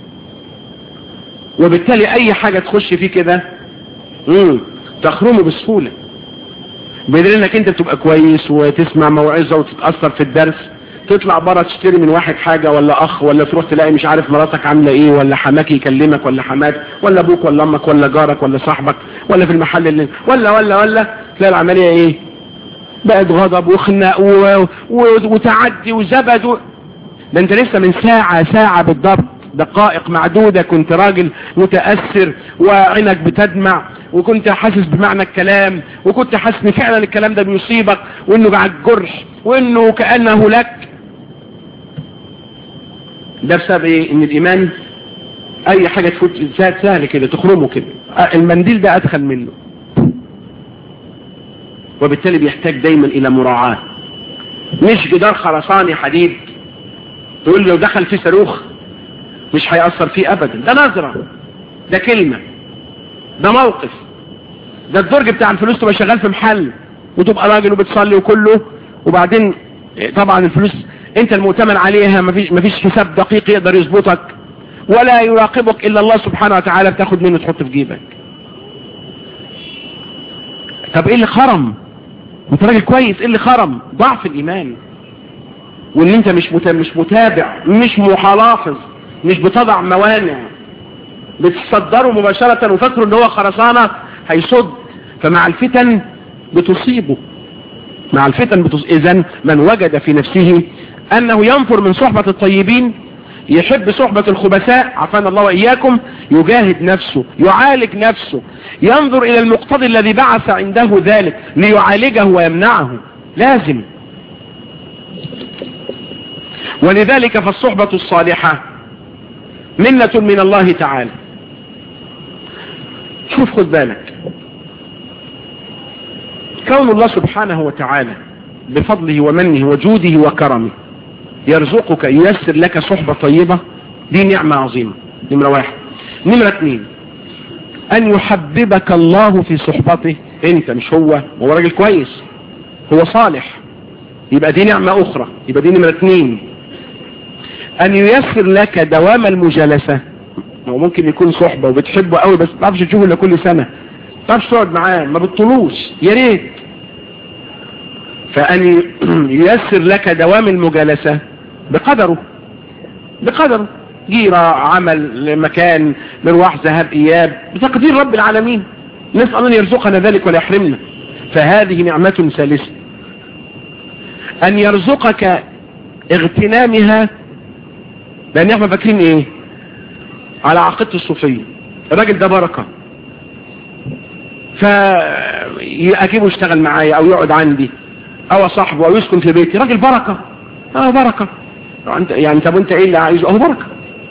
وبالتالي اي حاجة تخش فيه كده تخرمه بسهولة بدل انك انت تبقى كويس وتسمع موعظة وتتأثر في الدرس تطلع بره تشتري من واحد حاجة ولا اخ ولا تروح تلاقي مش عارف مراتك عاملة ايه ولا حماك يكلمك ولا حماك ولا ابوك ولا امك ولا جارك ولا صاحبك ولا في المحل اللي ولا ولا ولا تلاقي العملية ايه بقت غضب وخناق و... و... وتعدي وزبد و... ده انت لسه من ساعة ساعة بالضبط دقائق معدودة كنت راجل متأثر وعينك بتدمع وكنت حاسس بمعنى الكلام وكنت حاسس ان فعلا الكلام ده بيصيبك وانه بعد جرح وانه كأنه لك ده بسبب ايه ان الايمان اي حاجة تفوت سهل كده تخرمه كده المنديل ده ادخل منه وبالتالي بيحتاج دايما الى مراعاة مش جدار خرساني حديد تقول لو دخل فيه صاروخ مش هيأثر فيه ابدا ده نظرة ده كلمة ده موقف ده الدرج بتاع الفلوس تبقى شغال في محل وتبقى راجل وبتصلي وكله وبعدين طبعا الفلوس انت المؤتمن عليها مفيش, مفيش حساب دقيق يقدر يظبطك ولا يراقبك الا الله سبحانه وتعالى بتاخد منه تحط في جيبك طب ايه اللي خرم انت راجل كويس ايه اللي خرم ضعف الايمان وان انت مش مش متابع مش محافظ مش بتضع موانع بتصدره مباشرة وفكروا ان هو خرسانة هيصد فمع الفتن بتصيبه مع الفتن بتص... اذا من وجد في نفسه انه ينفر من صحبة الطيبين يحب صحبة الخبثاء عفانا الله وإياكم يجاهد نفسه يعالج نفسه ينظر إلى المقتضي الذي بعث عنده ذلك ليعالجه ويمنعه لازم ولذلك فالصحبة الصالحة منة من الله تعالى شوف خد بالك كون الله سبحانه وتعالى بفضله ومنه وجوده وكرمه يرزقك ييسر لك صحبة طيبة دي نعمة عظيمة نمرة واحد نمرة اثنين ان يحببك الله في صحبته انت مش هو هو راجل كويس هو صالح يبقى دي نعمة اخرى يبقى دي نمرة اثنين ان ييسر لك دوام المجالسة هو ممكن يكون صحبة وبتحبه قوي بس ما تعرفش تشوفه الا كل سنة ما تعرفش تقعد معاه ما بتطلوش يا ريت فان ييسر لك دوام المجالسة بقدره بقدره جيرة عمل مكان مروح ذهاب اياب بتقدير رب العالمين نسأل ان يرزقنا ذلك ولا يحرمنا فهذه نعمة ثالثة ان يرزقك اغتنامها لان احنا فاكرين ايه على عقيدة الصوفية الراجل ده بركة فأجيبه يشتغل معايا او يقعد عندي او صاحبه او يسكن في بيتي راجل بركة اه بركة يعني طب انت ايه اللي عايزه اه بركة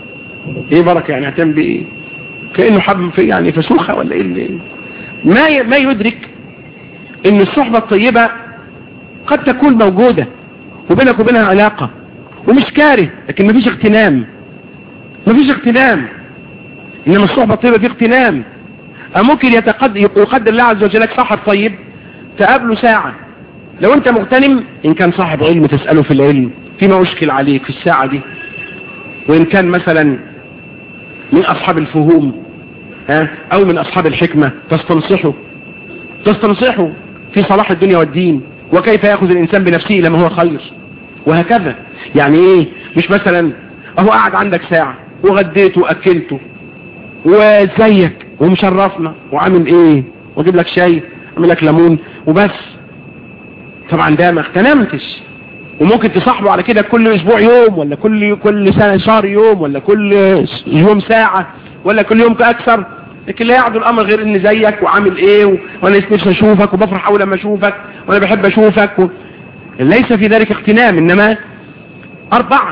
ايه بركة يعني هتعمل بايه كأنه حب في يعني فسوخة ولا ايه اللي ما ما يدرك ان الصحبة الطيبة قد تكون موجودة وبينك وبينها علاقة ومش كاره لكن مفيش اغتنام مفيش اغتنام انما الصحبة الطيبة في اغتنام ممكن يتقد... يقدر الله عز وجل لك صاحب طيب تقابله ساعة لو انت مغتنم ان كان صاحب علم تسأله في العلم فيما اشكل عليك في الساعة دي وان كان مثلا من اصحاب الفهوم ها او من اصحاب الحكمة تستنصحه تستنصحه في صلاح الدنيا والدين وكيف ياخذ الانسان بنفسه لما هو خير وهكذا يعني ايه مش مثلا اهو قاعد عندك ساعة وغديته واكلته وازيك ومشرفنا وعامل ايه واجيب لك شاي اعمل لك ليمون وبس طبعا ده ما اغتنمتش وممكن تصاحبه على كده كل اسبوع يوم ولا كل كل سنه شهر يوم ولا كل يوم ساعه ولا كل يوم اكثر لكن لا يعدو الامر غير ان زيك وعامل ايه و... وانا نفسي اشوفك وبفرح اول لما اشوفك وانا بحب اشوفك و... ليس في ذلك اغتنام انما اربعا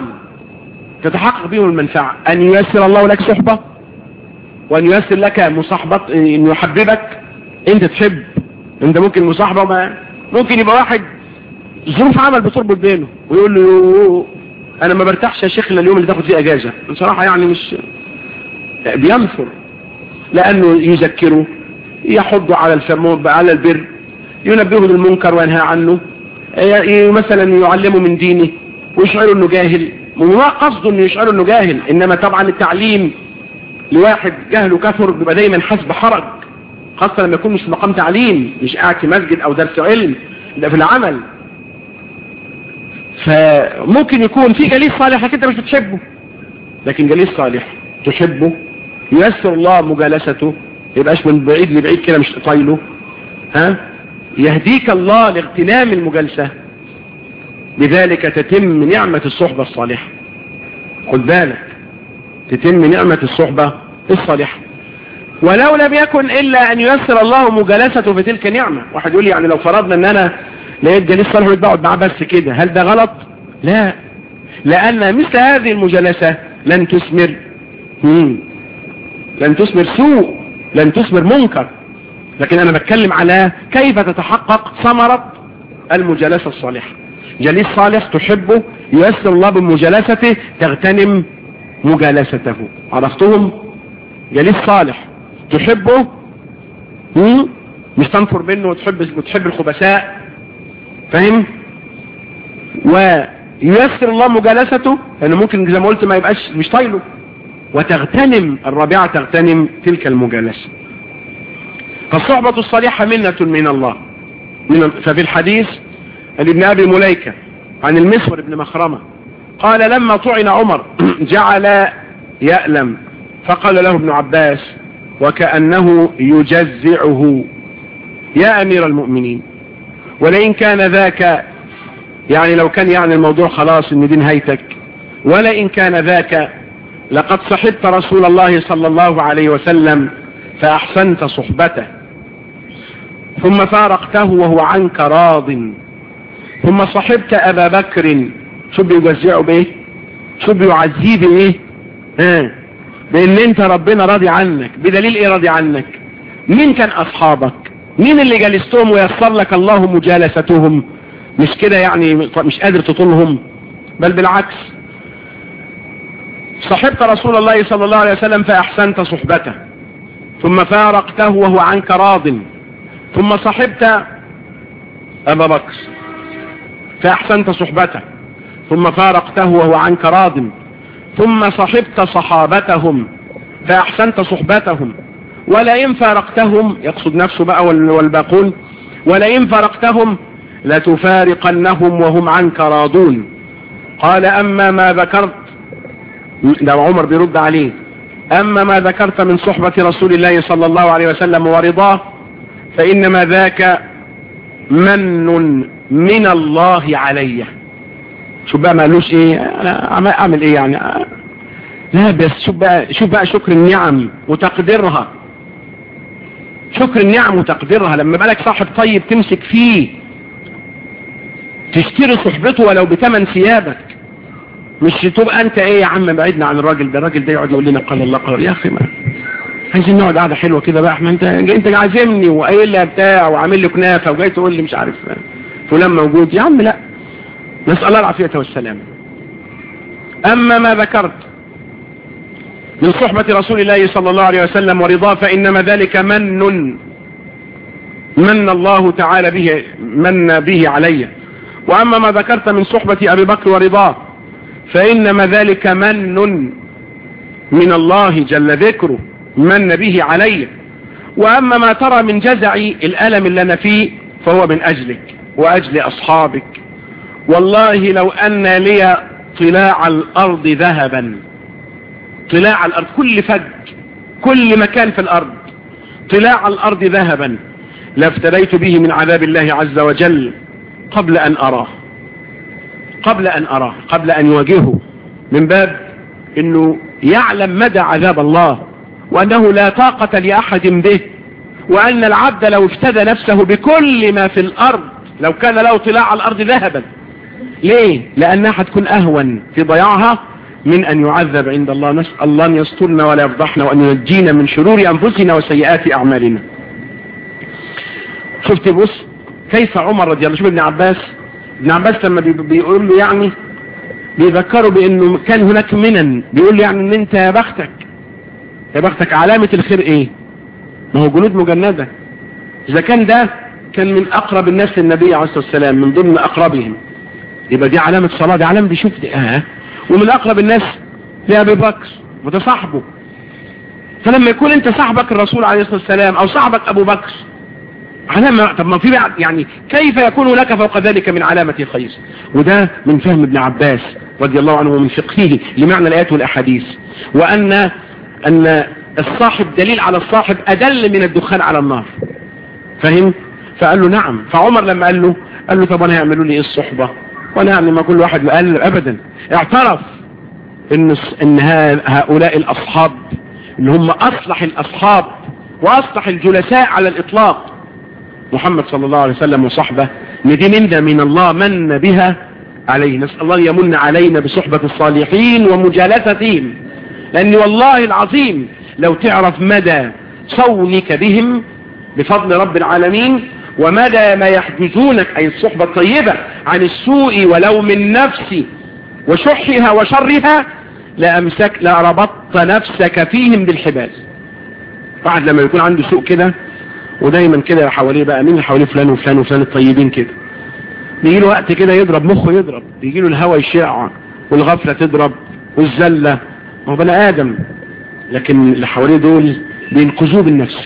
تتحقق بهم المنفعه ان ييسر الله لك صحبه وان ييسر لك مصاحبه انه يحببك انت تحب انت ممكن مصاحبه ما ممكن يبقى واحد ظروف عمل بتربط بينه ويقول له انا ما برتاحش يا شيخ الا اليوم اللي تاخد فيه اجازه بصراحه يعني مش بينفر لانه يذكره يحض على الفم على البر ينبهه للمنكر وينهى عنه مثلا يعلمه من دينه ويشعره انه جاهل وما قصده انه يشعره انه جاهل انما طبعا التعليم لواحد جهله كثر بيبقى دايما حسب حرج خاصة لما يكون مش في مقام تعليم مش قاعد في مسجد او درس علم ده في العمل فممكن يكون في جليس صالح لكن انت مش بتحبه لكن جليس صالح تحبه ييسر الله مجالسته يبقاش من بعيد لبعيد كده مش طايله ها يهديك الله لاغتنام المجالسة بذلك تتم نعمة الصحبة الصالحة خد بالك تتم نعمة الصحبة الصالحة ولو لم يكن إلا أن ييسر الله مجالسته في تلك نعمة واحد يقول لي يعني لو فرضنا أن أنا لقيت جليس صالح بقعد معاه بس كده هل ده غلط لا لأن مثل هذه المجالسة لن تثمر لن تثمر سوء لن تثمر منكر لكن أنا بتكلم على كيف تتحقق ثمرة المجالسة الصالحة جليس صالح تحبه ييسر الله بمجالسته تغتنم مجالسته عرفتهم جليس صالح تحبه مش تنفر منه وتحب وتحب الخبثاء فاهم وييسر الله مجالسته لانه ممكن زي ما قلت ما يبقاش مش طايله وتغتنم الرابعة تغتنم تلك المجالسة فالصحبة الصالحة منة من الله من ففي الحديث لابن ابي مليكة عن المسور بن مخرمة قال لما طعن عمر جعل يألم فقال له ابن عباس وكأنه يجزعه يا أمير المؤمنين ولئن كان ذاك يعني لو كان يعني الموضوع خلاص ان دي نهايتك ولئن كان ذاك لقد صحبت رسول الله صلى الله عليه وسلم فأحسنت صحبته ثم فارقته وهو عنك راض ثم صحبت أبا بكر شو بيجزعه بايه شو بيعزيه بايه ها بان انت ربنا راضي عنك بدليل ايه راضي عنك مين كان اصحابك مين اللي جلستهم ويسر لك الله مجالستهم مش كده يعني مش قادر تطولهم بل بالعكس صحبت رسول الله صلى الله عليه وسلم فأحسنت صحبته ثم فارقته وهو عنك راض ثم صحبت أبا بكر فأحسنت صحبته ثم فارقته وهو عنك راض ثم صحبت صحابتهم فأحسنت صحبتهم ولئن فارقتهم يقصد نفسه بقى والباقون ولئن فارقتهم لتفارقنهم وهم عنك راضون قال أما ما ذكرت ده عمر بيرد عليه أما ما ذكرت من صحبة رسول الله صلى الله عليه وسلم ورضاه فإنما ذاك من من الله علي شوف بقى ما قالوش ايه انا اعمل ايه يعني لا بس شوف بقى شوف بقى شكر النعم وتقديرها شكر النعم وتقديرها لما بالك صاحب طيب تمسك فيه تشتري صحبته ولو بثمن ثيابك مش تبقى انت ايه يا عم بعيدنا عن الراجل ده الراجل ده يقعد يقول لنا قال الله قال يا اخي ما عايزين نقعد قعده حلوه كده بقى احنا انت انت عازمني وقايل لي بتاع وعامل لي كنافه وجاي تقول لي مش عارف فلان موجود يا عم لا نسال الله العافيه والسلامه اما ما ذكرت من صحبة رسول الله صلى الله عليه وسلم ورضاه فإنما ذلك من من الله تعالى به من به علي وأما ما ذكرت من صحبة أبي بكر ورضاه فإنما ذلك من من الله جل ذكره من به علي وأما ما ترى من جزعي الألم اللي أنا فيه فهو من أجلك وأجل أصحابك والله لو أن لي طلاع الأرض ذهبا طلاع الأرض كل فج كل مكان في الأرض طلاع الأرض ذهبا لافتديت به من عذاب الله عز وجل قبل أن أراه قبل أن أراه قبل أن يواجهه من باب أنه يعلم مدى عذاب الله وأنه لا طاقة لأحد به وأن العبد لو افتدى نفسه بكل ما في الأرض لو كان له طلاع الأرض ذهبا ليه؟ لأنها هتكون أهون في ضياعها من أن يعذب عند الله نسأل الله أن يسترنا ولا يفضحنا وأن ينجينا من شرور أنفسنا وسيئات أعمالنا شفت بص كيف عمر رضي الله شوف ابن عباس ابن عباس لما بيقول له يعني بيذكره بأنه كان هناك منن بيقول له يعني أن أنت يا بختك يا بختك علامة الخير إيه ما هو جنود مجندة إذا كان ده كان من أقرب الناس للنبي عليه الصلاة والسلام من ضمن أقربهم يبقى دي علامة صلاة دي علامة بيشوف دي آه ومن اقرب الناس لابي بكر وده صاحبه فلما يكون انت صاحبك الرسول عليه الصلاة والسلام او صاحبك ابو بكر علامة طب ما في بعد يعني كيف يكون لك فوق ذلك من علامة الخير وده من فهم ابن عباس رضي الله عنه ومن فقهه لمعنى الايات والاحاديث وان ان الصاحب دليل على الصاحب ادل من الدخان على النار فهم فقال له نعم فعمر لما قال له قال له طب انا هيعملوا لي ايه الصحبة وانا يعني ما كل واحد قال ابدا اعترف ان ان هؤلاء الاصحاب اللي هم اصلح الاصحاب واصلح الجلساء على الاطلاق محمد صلى الله عليه وسلم وصحبه ان دي منة من الله من بها عليه نسأل الله يمن علينا بصحبة الصالحين ومجالستهم لان والله العظيم لو تعرف مدى صونك بهم بفضل رب العالمين ومدى ما يحجزونك أي الصحبة الطيبة عن السوء ولو من نفسي وشحها وشرها لأمسك لربطت نفسك فيهم بالحبال واحد لما يكون عنده سوء كده ودايما كده حواليه بقى مين اللي حواليه فلان وفلان وفلان الطيبين كده بيجي له وقت كده يضرب مخه يضرب بيجي له الهوى يشع والغفلة تضرب والزلة هو بني آدم لكن اللي حواليه دول بينقذوه بالنفس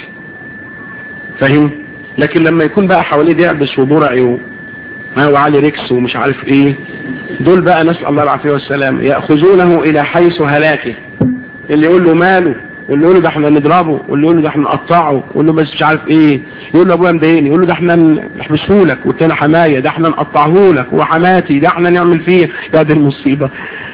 فاهم لكن لما يكون بقى حواليه دعبس وبرعي و... وعلي ريكس ومش عارف ايه دول بقى نسأل الله العافية والسلام يأخذونه الى حيث هلاكه اللي يقول له ماله واللي يقول له ده احنا نضربه واللي يقول له ده احنا نقطعه واللي له بس مش عارف ايه يقول له ابويا مضايقني يقول له ده احنا نحبسه لك والتاني حمايه ده احنا نقطعه لك وحماتي ده احنا نعمل فيه يا دي المصيبه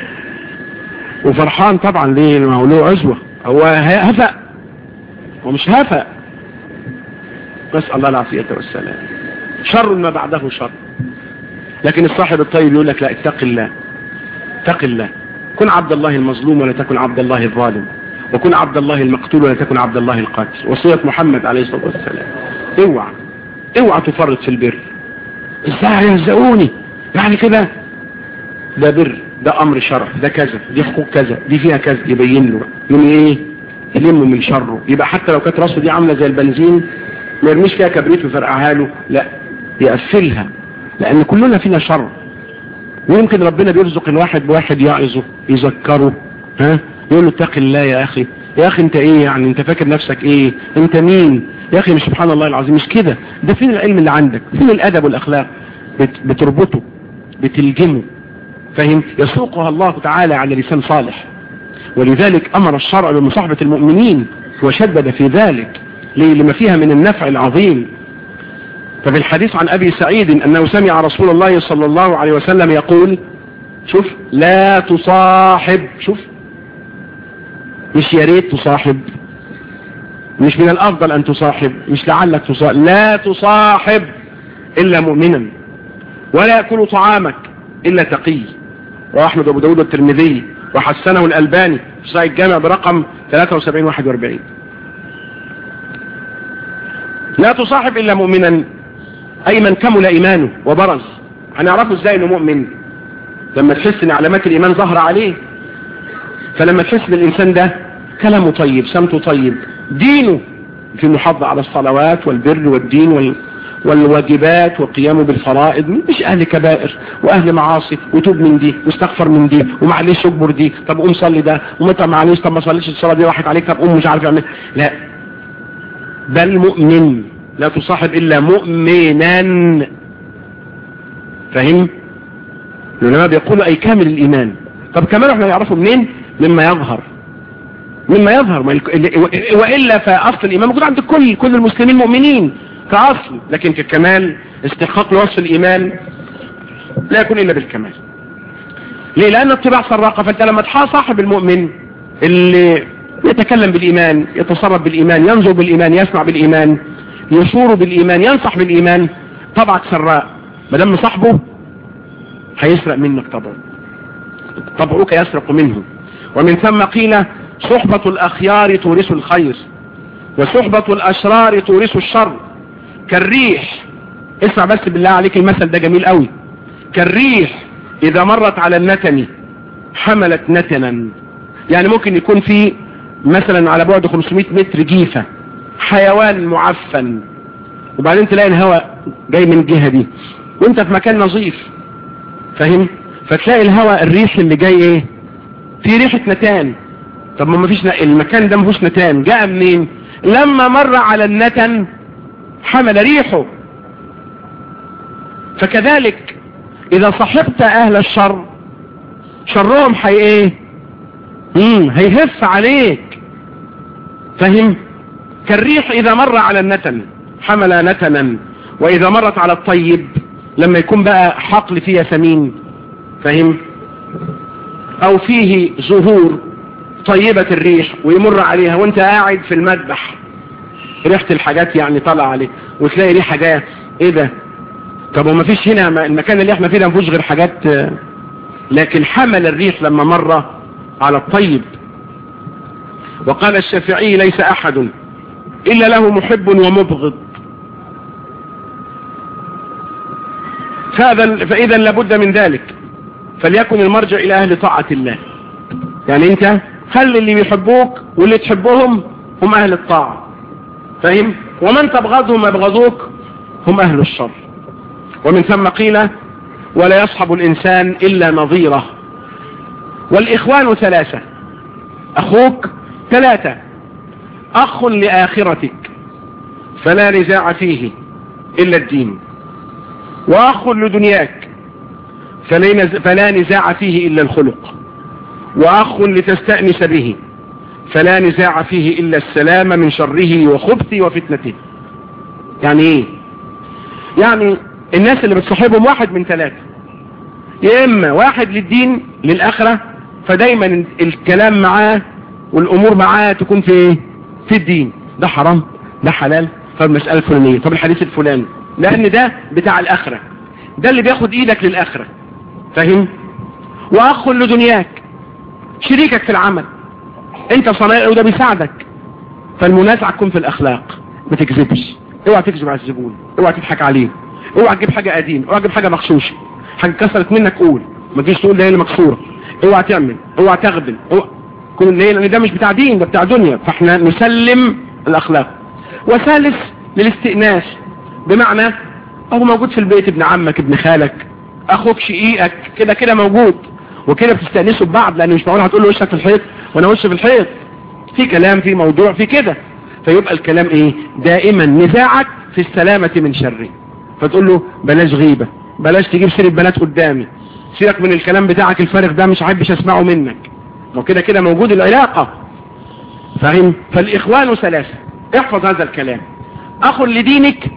وفرحان طبعا ليه ما هو له عزوه هو هفأ هو مش هفأ نسأل الله العافية والسلام شر ما بعده شر لكن الصاحب الطيب يقول لك لا اتق الله اتق الله كن عبد الله المظلوم ولا تكن عبد الله الظالم وكن عبد الله المقتول ولا تكن عبد الله القاتل وصية محمد عليه الصلاة والسلام اوعى اوعى تفرط في البر ازاي يهزقوني يعني كده ده بر ده امر شرع ده كذا دي حقوق كذا دي فيها كذا يبين له يوم ايه يلمه من شره يبقى حتى لو كانت راسه دي عامله زي البنزين ما يرميش فيها كبريت ويفرقعها له لا يقفلها لان كلنا فينا شر ويمكن ربنا بيرزق الواحد بواحد يعظه يذكره ها يقول له اتق الله يا اخي يا اخي انت ايه يعني انت فاكر نفسك ايه انت مين يا اخي مش سبحان الله العظيم مش كده ده فين العلم اللي عندك فين الادب والاخلاق بت بتربطه بتلجمه فاهم يسوقها الله تعالى على لسان صالح ولذلك امر الشرع بمصاحبة المؤمنين وشدد في ذلك لما فيها من النفع العظيم ففي الحديث عن أبي سعيد أنه سمع رسول الله صلى الله عليه وسلم يقول شوف لا تصاحب شوف مش يا ريت تصاحب مش من الافضل ان تصاحب مش لعلك تصاحب لا تصاحب الا مؤمنا ولا يأكل طعامك الا تقي واحمد ابو داود والترمذي وحسنه الالباني في صحيح الجامع برقم 73 41 لا تصاحب الا مؤمنا اي من كمل ايمانه وبرز هنعرفه ازاي انه مؤمن لما تحس ان علامات الايمان ظاهره عليه فلما تحس ان الانسان ده كلامه طيب سمته طيب دينه في المحافظة على الصلوات والبر والدين وال والواجبات وقيامه بالفرائض مش اهل كبائر واهل معاصي وتوب من دي واستغفر من دي ومعلش اكبر دي طب قوم صلي ده ومتى معلش طب ما صليش الصلاه دي راحت عليك طب قوم مش عارف يعمل لا بل مؤمن لا تصاحب الا مؤمنا فاهم العلماء بيقولوا اي كامل الايمان طب كمان احنا نعرفه منين مما يظهر مما يظهر ما الك- وإلا فأصل الإيمان موجود عند الكل كل المسلمين مؤمنين كأصل لكن ككمال استحقاق لوصف الإيمان لا يكون إلا بالكمال ليه لأن الطباع سراقة فأنت لما صاحب المؤمن اللي يتكلم بالإيمان يتصرف بالإيمان ينظر بالإيمان يسمع بالإيمان يشور بالإيمان ينصح بالإيمان طبعك سراء ما دام صاحبه هيسرق منك طبعا طبعك يسرق منه ومن ثم قيل صحبة الأخيار تورث الخير وصحبة الأشرار تورث الشر كالريح اسمع بس بالله عليك المثل ده جميل قوي كالريح إذا مرت على النتن حملت نتنا يعني ممكن يكون في مثلا على بعد 500 متر جيفة حيوان معفن وبعدين تلاقي الهواء جاي من الجهة دي وانت في مكان نظيف فاهم فتلاقي الهواء الريح اللي جاي ايه في ريحة نتان طب ما فيش المكان ده ما فيهوش نتان جاء منين لما مر على النتن حمل ريحه فكذلك اذا صحبت اهل الشر شرهم حي ايه مم. هيهف عليك فهم كالريح اذا مر على النتن حمل نتنا واذا مرت على الطيب لما يكون بقى حقل فيه سمين فهم او فيه زهور طيبة الريح ويمر عليها وانت قاعد في المذبح ريحة الحاجات يعني طالعه عليه وتلاقي ريحة جاية ايه ده طب وما فيش هنا المكان اللي احنا فيه ده مفيش غير حاجات لكن حمل الريح لما مر على الطيب وقال الشافعي ليس احد الا له محب ومبغض فاذا فاذا لابد من ذلك فليكن المرجع الى اهل طاعة الله يعني انت خلي اللي بيحبوك واللي تحبهم هم اهل الطاعة فاهم ومن تبغضهم يبغضوك هم اهل الشر ومن ثم قيل ولا يصحب الانسان الا نظيره والاخوان ثلاثة اخوك ثلاثة اخ لاخرتك فلا نزاع فيه الا الدين واخ لدنياك فلا نزاع فيه الا الخلق واخ لتستأنس به فلا نزاع فيه الا السلام من شره وخبثه وفتنته يعني ايه يعني الناس اللي بتصاحبهم واحد من ثلاثة يا اما واحد للدين للاخرة فدايما الكلام معاه والامور معاه تكون في ايه في الدين ده حرام ده حلال طب المسألة الفلانية طب الحديث الفلاني لان ده بتاع الاخرة ده اللي بياخد ايدك للاخرة فاهم واخ لدنياك شريكك في العمل انت صنايعي وده بيساعدك فالمنازعة تكون في الاخلاق ما تكذبش اوعى تكذب على الزبون اوعى تضحك عليه اوعى تجيب حاجة قديم اوعى تجيب حاجة مغشوشة حاجة كسرت منك قول ما تجيش تقول ده هي اللي مكسورة اوعى تعمل اوعى تغبن اوعى كل ليه لان ده مش بتاع دين ده بتاع دنيا فاحنا نسلم الاخلاق وثالث للاستئناس بمعنى هو موجود في البيت ابن عمك ابن خالك اخوك شقيقك كده كده موجود وكده بتستأنسوا ببعض لان مش معقول هتقول له وشك في الحيط وانا وش في الحيط في كلام في موضوع في كده فيبقى الكلام ايه دائما نزاعك في السلامة من شره فتقول له بلاش غيبة بلاش تجيب سيرة بنات قدامي سيرك من الكلام بتاعك الفارغ ده مش عايبش اسمعه منك وكده كده موجود العلاقة فاهم فالاخوان ثلاثة احفظ هذا الكلام اخ لدينك